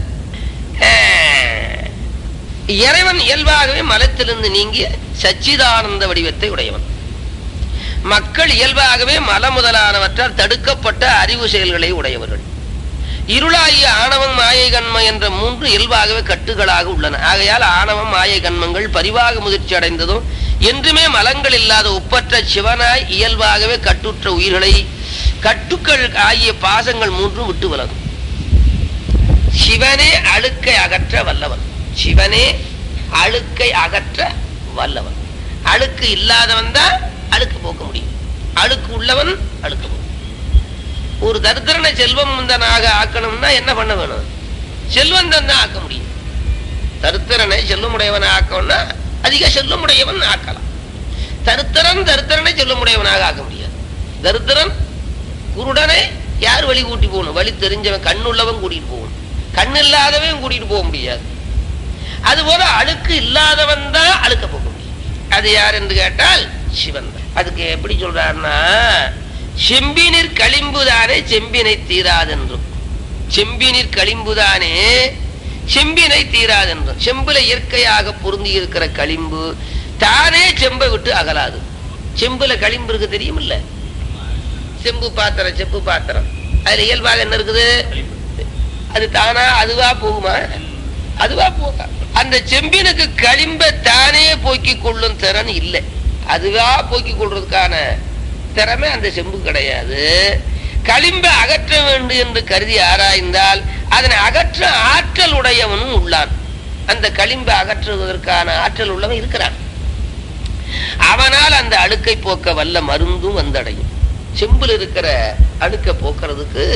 அஹ், இறைவன் இயல்பாகவே மலத்திலிருந்து நீங்கிய சச்சிதானந்த வடிவத்தை உடையவன் மக்கள் இயல்பாகவே மல முதலானவற்றால் தடுக்கப்பட்ட அறிவு செயல்களை உடையவர்கள் இருளாகிய ஆணவம் மாயை கண்மம் என்ற மூன்று இயல்பாகவே கட்டுகளாக உள்ளன ஆகையால் ஆணவம் மாயை கண்மங்கள் பரிவாக முதிர்ச்சி அடைந்ததும் என்றுமே மலங்கள் இல்லாத ஒப்பற்ற சிவனாய் இயல்பாகவே கட்டுற்ற உயிர்களை கட்டுக்கள் ஆகிய பாசங்கள் மூன்றும் விட்டு விலகும் சிவனே அழுக்கை அகற்ற வல்லவன் சிவனே அழுக்கை அகற்ற வல்லவன் அழுக்கு இல்லாதவன் தான் அழுக்கு போக்க முடியும் அழுக்கு உள்ளவன் அழுக்க போகும் ஒரு தரித்திரனை செல்வம் வந்தனாக ஆக்கணும்னா என்ன பண்ண வேணும் செல்வந்தன் தான் ஆக்க முடியும் தரித்திரனை செல்வமுடையவனை ஆக்கணும்னா அதிக செல்வமுடையவன் ஆக்கலாம் தரித்திரன் தரித்திரனை செல்வமுடையவனாக ஆக்க முடியாது தரித்திரன் குருடனை யார் வழி கூட்டி போகணும் வழி தெரிஞ்சவன் கண்ணுள்ளவன் கூட்டிட்டு போகணும் கண் இல்லாதவன் கூட்டிட்டு போக முடியாது அதுபோல அழுக்கு இல்லாதவன் தான் அழுக்க போக முடியும் அது யார் என்று கேட்டால் சிவன் தான். அதுக்கு எப்படி சொல்றாருன்னா செம்பினிற் களிம்புதானே செம்பினை தீராதென்றும் செம்பினிற் களிம்புதானே செம்பினை தீராதென்றும் செம்புல இயற்கையாக பொருந்தி இருக்கிற களிம்பு தானே செம்பை விட்டு அகலாது செம்புல களிம்பு இருக்கு தெரியுமில்ல செம்பு பாத்திரம் செம்பு பாத்திரம் அதுல இயல்பாக என்ன இருக்குது அது தானா அதுவா போகுமா அதுவா போகா அந்த செம்பினுக்கு களிம்ப தானே போக்கிக் கொள்ளும் திறன் இல்லை அதுவா போக்கிக் கொள்றதுக்கான திறமை அந்த செம்பு கிடையாது களிம்பை அகற்ற வேண்டும் என்று கருதி ஆராய்ந்தால் அதனை அகற்ற ஆற்றல் உடையவனும் உள்ளான் அந்த களிம்பை அகற்றுவதற்கான ஆற்றல் உள்ளவன் இருக்கிறான் அவனால் அந்த அழுக்கை போக்க வல்ல மருந்தும் வந்தடையும் செம்புல இருக்கிற அழுக்கை போக்குறதுக்கு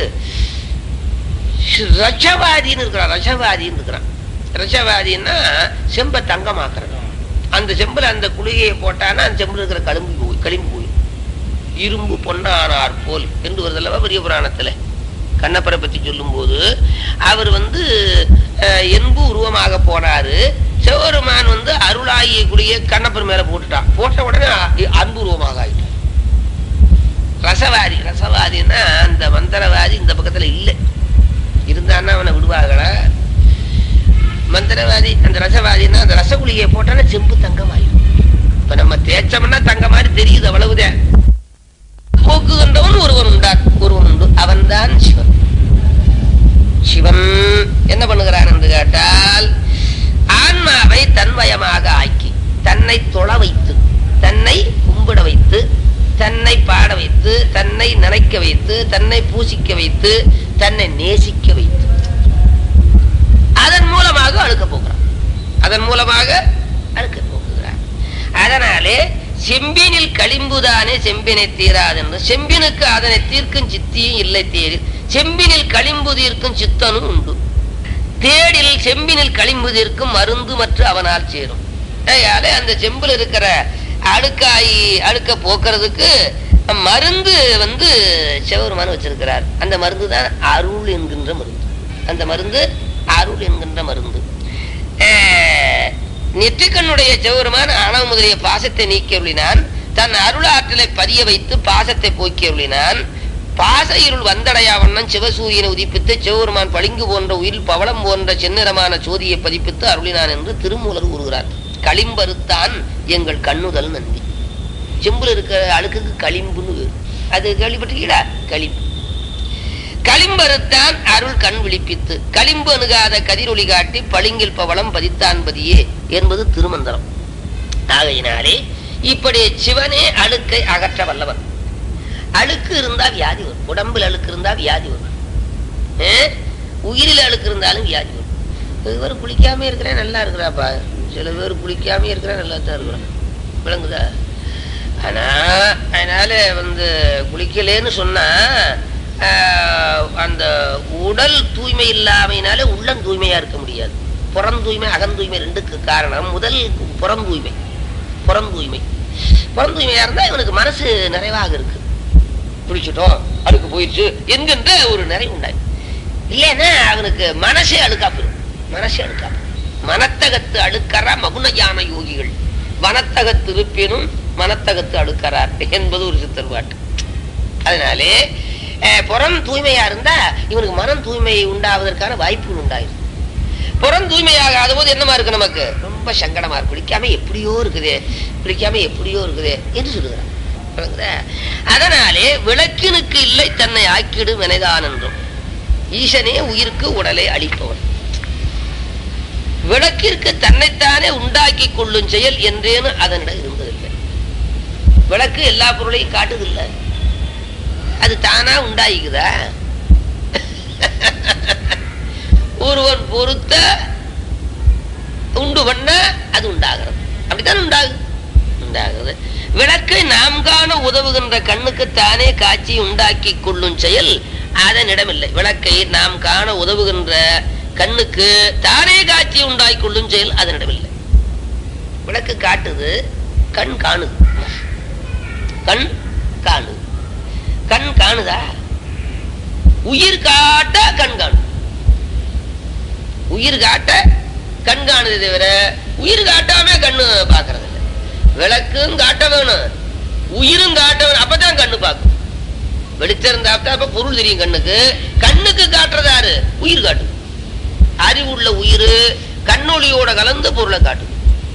ரசவாதின்னு இருக்கிறான் ரசவாதின்னு இருக்கிறான் ரசவாதின்னா செம்பை தங்கமாக்குறது அந்த செம்புல அந்த குளிகையை போட்டானா அந்த செம்புல இருக்கிற கழும்பு போய் களிம்பு போய் இரும்பு பொன்னானார் போல் என்று வருதல்லவா பெரிய புராணத்துல கண்ணப்பரை பத்தி சொல்லும்போது அவர் வந்து அஹ், என்பு உருவமாக போனாரு சிவபெருமான் வந்து அருளாகிய குடிய கண்ணப்பர் மேல போட்டுட்டான் போட்ட உடனே அ- அன்பு உருவமாக ஆயிட்டான் ரசவாதி ரசவாதின்னா அந்த மந்திரவாதி இந்த பக்கத்துல இல்லை இருந்தான்னா அவனை விடுவாங்களா மந்திரவாதி அந்த ரசவாதின்னா அந்த ரசகுலியை போட்டானா செம்பு தங்கமாயிடும் இப்ப நம்ம தேய்ச்சோம்னா தங்க மாதிரி தெரியுது அவ்வளவுதான் போக்குகின்றவன் ஒருவன் உண்டார் ஒருவன் உண்டு அவன்தான் சிவன் சிவன் என்ன பண்ணுகிறான் என்று கேட்டால் ஆன்மாவை தன்வயமாக ஆக்கி தன்னை தொழ வைத்து தன்னை கும்பிட வைத்து தன்னை பாட வைத்து தன்னை நினைக்க வைத்து தன்னை பூசிக்க வைத்து தன்னை நேசிக்க வைத்து அதன் மூலமாக அழுக்க போகிறான் அதன் மூலமாக அழுக்க போகிறான் அதனாலே செம்பினில் களிம்புதானே செம்பினை தீராதென்று செம்பினுக்கு அதனை தீர்க்கும் சித்தியும் இல்லை தேரில் செம்பினில் களிம்பு தீர்க்கும் சித்தனும் உண்டு தேடில் செம்பினில் களிம்பு தீர்க்கும் மருந்து மற்றும் அவனால் சேரும் அதனாலே அந்த செம்பில் இருக்கிற அழுக்காயி அழுக்க போக்குறதுக்கு மருந்து வந்து சிவபெருமான் வச்சிருக்கிறார் அந்த மருந்து தான் அருள் என்கின்ற மருந்து அந்த மருந்து அருள் என்கின்ற மருந்து அஹ், நெற்றிக்கண்ணுடைய சிவபெருமான் ஆணவ முதலிய பாசத்தை நீக்கியருளினான் தன் அருள் ஆற்றலை பதிய வைத்து பாசத்தை போக்கியருளினான் பாச இருள் வந்தடையா வண்ணம் சிவசூரியனை உதிப்பித்து சிவபெருமான் பளிங்கு போன்ற உயில் பவளம் போன்ற செந்நிறமான சோதியை பதிப்பித்து அருளினான் என்று திருமூலர் கூறுகிறார் களிம்பருத்தான் எங்கள் கண்ணுதல் நந்தி செம்புல இருக்கிற அழுக்குக்கு களிம்புன்னு பேரு. அது கேள்விப்பட்டிருக்கீங்களா களிம்பு களிம்பருத்தான் அருள் கண் விழிப்பித்து களிம்பு அணுகாத கதிரொளி காட்டி பளிங்கில் பவளம் பதித்தான் பதியே என்பது திருமந்திரம் ஆகையினாலே இப்படி சிவனே அழுக்கை அகற்ற வல்லவன் அழுக்கு இருந்தா வியாதி வரும் உடம்புல அழுக்கு இருந்தா வியாதி வரும் ஏ? உயிரில் அழுக்கு இருந்தாலும் வியாதி வரும் இவர் குளிக்காம இருக்கிறேன் நல்லா இருக்கிறாப்பா சில பேர் குளிக்காம இருக்கிறேன் நல்லா தான் இருக்கிறான் விளங்குதா ஆனா அதனால வந்து குளிக்கலேன்னு சொன்னா ஆஹ், அந்த உடல் தூய்மை இல்லாமையினால உள்ளம் தூய்மையா இருக்க முடியாது புறம் தூய்மை அகம் தூய்மை ரெண்டுக்கு காரணம் முதல் புறம் தூய்மை புறம் தூய்மை புறம் தூய்மையா இருந்தா இவனுக்கு மனசு நிறைவாக இருக்கு குளிச்சுட்டோம் அழுக்கு போயிடுச்சு என்கின்ற ஒரு நிறைவு உண்டாய் இல்லைன்னா அவனுக்கு மனசே அழுக்கா போயிடும் மனசே அழுக்கா போயிடும். மனத்தகத்து அழுக்கறா மகுனஞான யோகிகள் வனத்தகத்து இருப்பினும் மனத்தகத்து அழுக்கறார் என்பது ஒரு சித்தர் பாட்டு அதனாலே அஹ், புறம் தூய்மையா இருந்தா இவனுக்கு மனம் தூய்மை உண்டாவதற்கான வாய்ப்புகள் உண்டாயிரும் புறம் தூய்மையாகாத போது என்னமா இருக்கு நமக்கு ரொம்ப சங்கடமா இருக்கு குளிக்காம எப்படியோ இருக்குதே குளிக்காம எப்படியோ இருக்குதே என்று சொல்லுகிறான் விளங்குதா? அதனாலே விளக்கினுக்கு இல்லை தன்னை ஆக்கிடு வினைதான் என்றும் ஈசனே உயிருக்கு உடலை அளிப்பவன் விளக்கிற்கு தன்னைத்தானே உண்டாக்கி கொள்ளும் செயல் என்றேன்னு அதனிடம் இருந்ததில்லை விளக்கு எல்லா பொருளையும் காட்டுதில்லை அது தானா உண்டாயிக்குதா ஒருவன் பொறுத்த உண்டு பண்ண அது உண்டாகிறது அப்படித்தான் உண்டாகுது உண்டாகுது விளக்கை நாம் காண உதவுகின்ற கண்ணுக்கு தானே காட்சி உண்டாக்கி கொள்ளும் செயல் அதனிடமில்லை விளக்கை நாம் காண உதவுகின்ற கண்ணுக்கு தானே காட்சி உண்டாக்கி கொள்ளும் செயல் அதனிடமில்லை விளக்கு காட்டுது கண் காணுது கண் காணுது கண் காணுதா உயிர் காட்ட கண் காணும் உயிர் காட்ட கண் காணுது தவிர உயிர் காட்டாம கண்ணு பாக்குறது இல்லை விளக்கும் காட்ட வேணும் உயிரும் காட்ட வேணும் அப்பதான் கண்ணு பார்க்கும் வெளிச்சம் இருந்தா அப்ப பொருள் தெரியும் கண்ணுக்கு கண்ணுக்கு காட்டுறதாரு உயிர் காட்டும் அறிவுள்ள உயிர் கண்ணொளியோட கலந்து பொருளை காட்டும்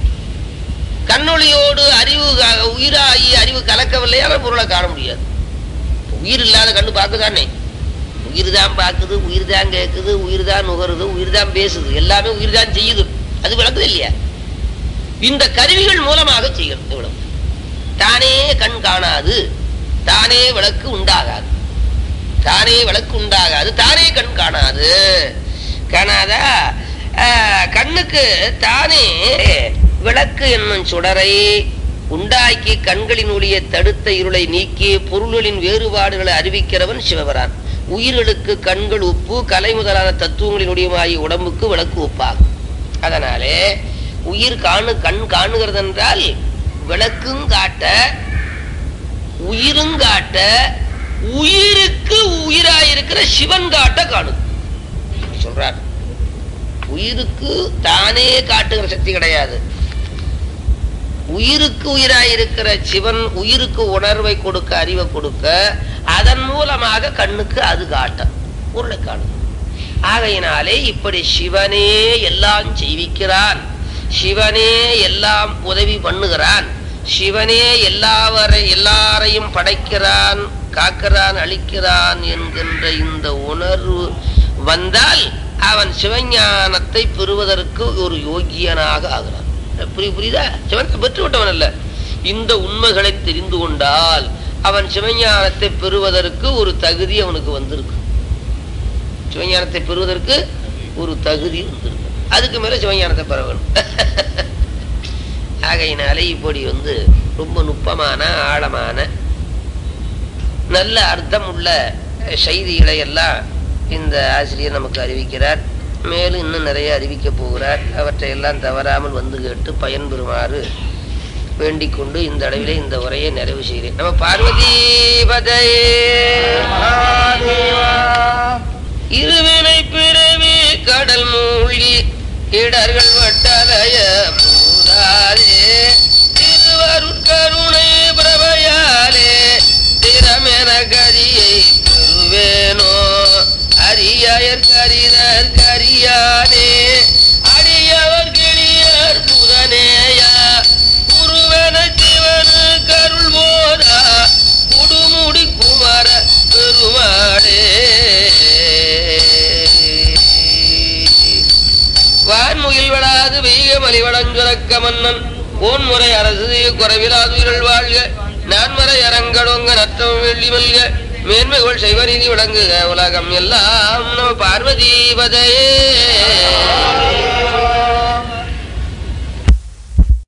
கண்ணொளியோடு அறிவு க- உயிராகி அறிவு கலக்கவில்லையான பொருளை காண முடியாது உயிர் இல்லாத கண்ணு பார்க்குதானே உயிர் தான் பார்க்குது உயிர் தான் கேட்குது உயிர் தான் நுகருது உயிர் தான் பேசுது எல்லாமே உயிர் தான் செய்யுது அது விளக்குது இல்லையா இந்த கருவிகள் மூலமாக செய்கிறது இவ்வளவு தானே கண் காணாது தானே விளக்கு உண்டாகாது தானே விளக்கு உண்டாகாது தானே கண் காணாது காணாதா ஆஹ், கண்ணுக்கு தானே விளக்கு என்னும் சுடரை உண்டாக்கி கண்களின் ஒளியை தடுத்த இருளை நீக்கி பொருள்களின் வேறுபாடுகளை அறிவிக்கிறவன் சிவபரான் உயிர்களுக்கு கண்கள் உப்பு கலை முதலான தத்துவங்களினுடையமாகிய உடம்புக்கு விளக்கு உப்பாகும் அதனாலே உயிர் காணு கண் காணுகிறது என்றால் விளக்கும் காட்ட உயிரும் காட்ட உயிருக்கு உயிராயிருக்கிற சிவன் காட்ட காணும் சொல்றார் உயிருக்கு தானே காட்டுகிற சக்தி கிடையாது உயிருக்கு உயிராயிருக்கிற சிவன் உயிருக்கு உணர்வை கொடுக்க அறிவை கொடுக்க அதன் மூலமாக கண்ணுக்கு அது காட்ட பொருளை காணும் ஆகையினாலே இப்படி சிவனே எல்லாம் செய்விக்கிறான் சிவனே எல்லாம் உதவி பண்ணுகிறான் சிவனே எல்லாவரை எல்லாரையும் படைக்கிறான் காக்கிறான் அழிக்கிறான் என்கின்ற இந்த உணர்வு வந்தால் அவன் சிவஞானத்தை பெறுவதற்கு ஒரு யோகியனாக ஆகிறான் புரிய புரியுதா சிவனை பெற்று விட்டவன் அல்ல இந்த உண்மைகளை தெரிந்து கொண்டால் அவன் சிவஞானத்தை பெறுவதற்கு ஒரு தகுதி அவனுக்கு வந்திருக்கு சிவஞானத்தை பெறுவதற்கு ஒரு தகுதி வந்திருக்கு அதுக்கு மேல சிவஞானத்தை பெற வேணும் ஆகையினாலே இப்படி வந்து ரொம்ப நுட்பமான ஆழமான நல்ல அர்த்தம் உள்ள செய்திகளை எல்லாம் இந்த ஆசிரியர் நமக்கு அறிவிக்கிறார் மேலும் இன்னும் நிறைய அறிவிக்க போகிறார் அவற்றை எல்லாம் தவறாமல் வந்து கேட்டு பயன்பெறுமாறு வேண்டிக் கொண்டு இந்த அளவிலே இந்த உரையை நிறைவு செய்கிறேன் நம்ம பார்வதி பதையே இருவினை பிறவி கடல் மூழ்கி இடர்கள் வட்டலைய பூதாரே திருவருட்கருணை பிரபையாலே திறமென கரியை பெறுவேனோ அரியர் கரிதர் கரியானே அடியவர் கிளியர் புதனேயா குருவன சிவனு கருள் போதா குடுமுடி குமர பெருமாளே வான்முகில் வளாது வெய்க மலிவளஞ்சுரக்க மன்னன் போன்முறை அரசு குறைவிலாதுயிரல் வாழ்க நான்மறை அரங்கடொங்க நத்தம் வெள்ளி மல்க மேன்மைகள் செய்வநீதி விளங்குக உலகம் எல்லாம் நம பார்வதி பதையே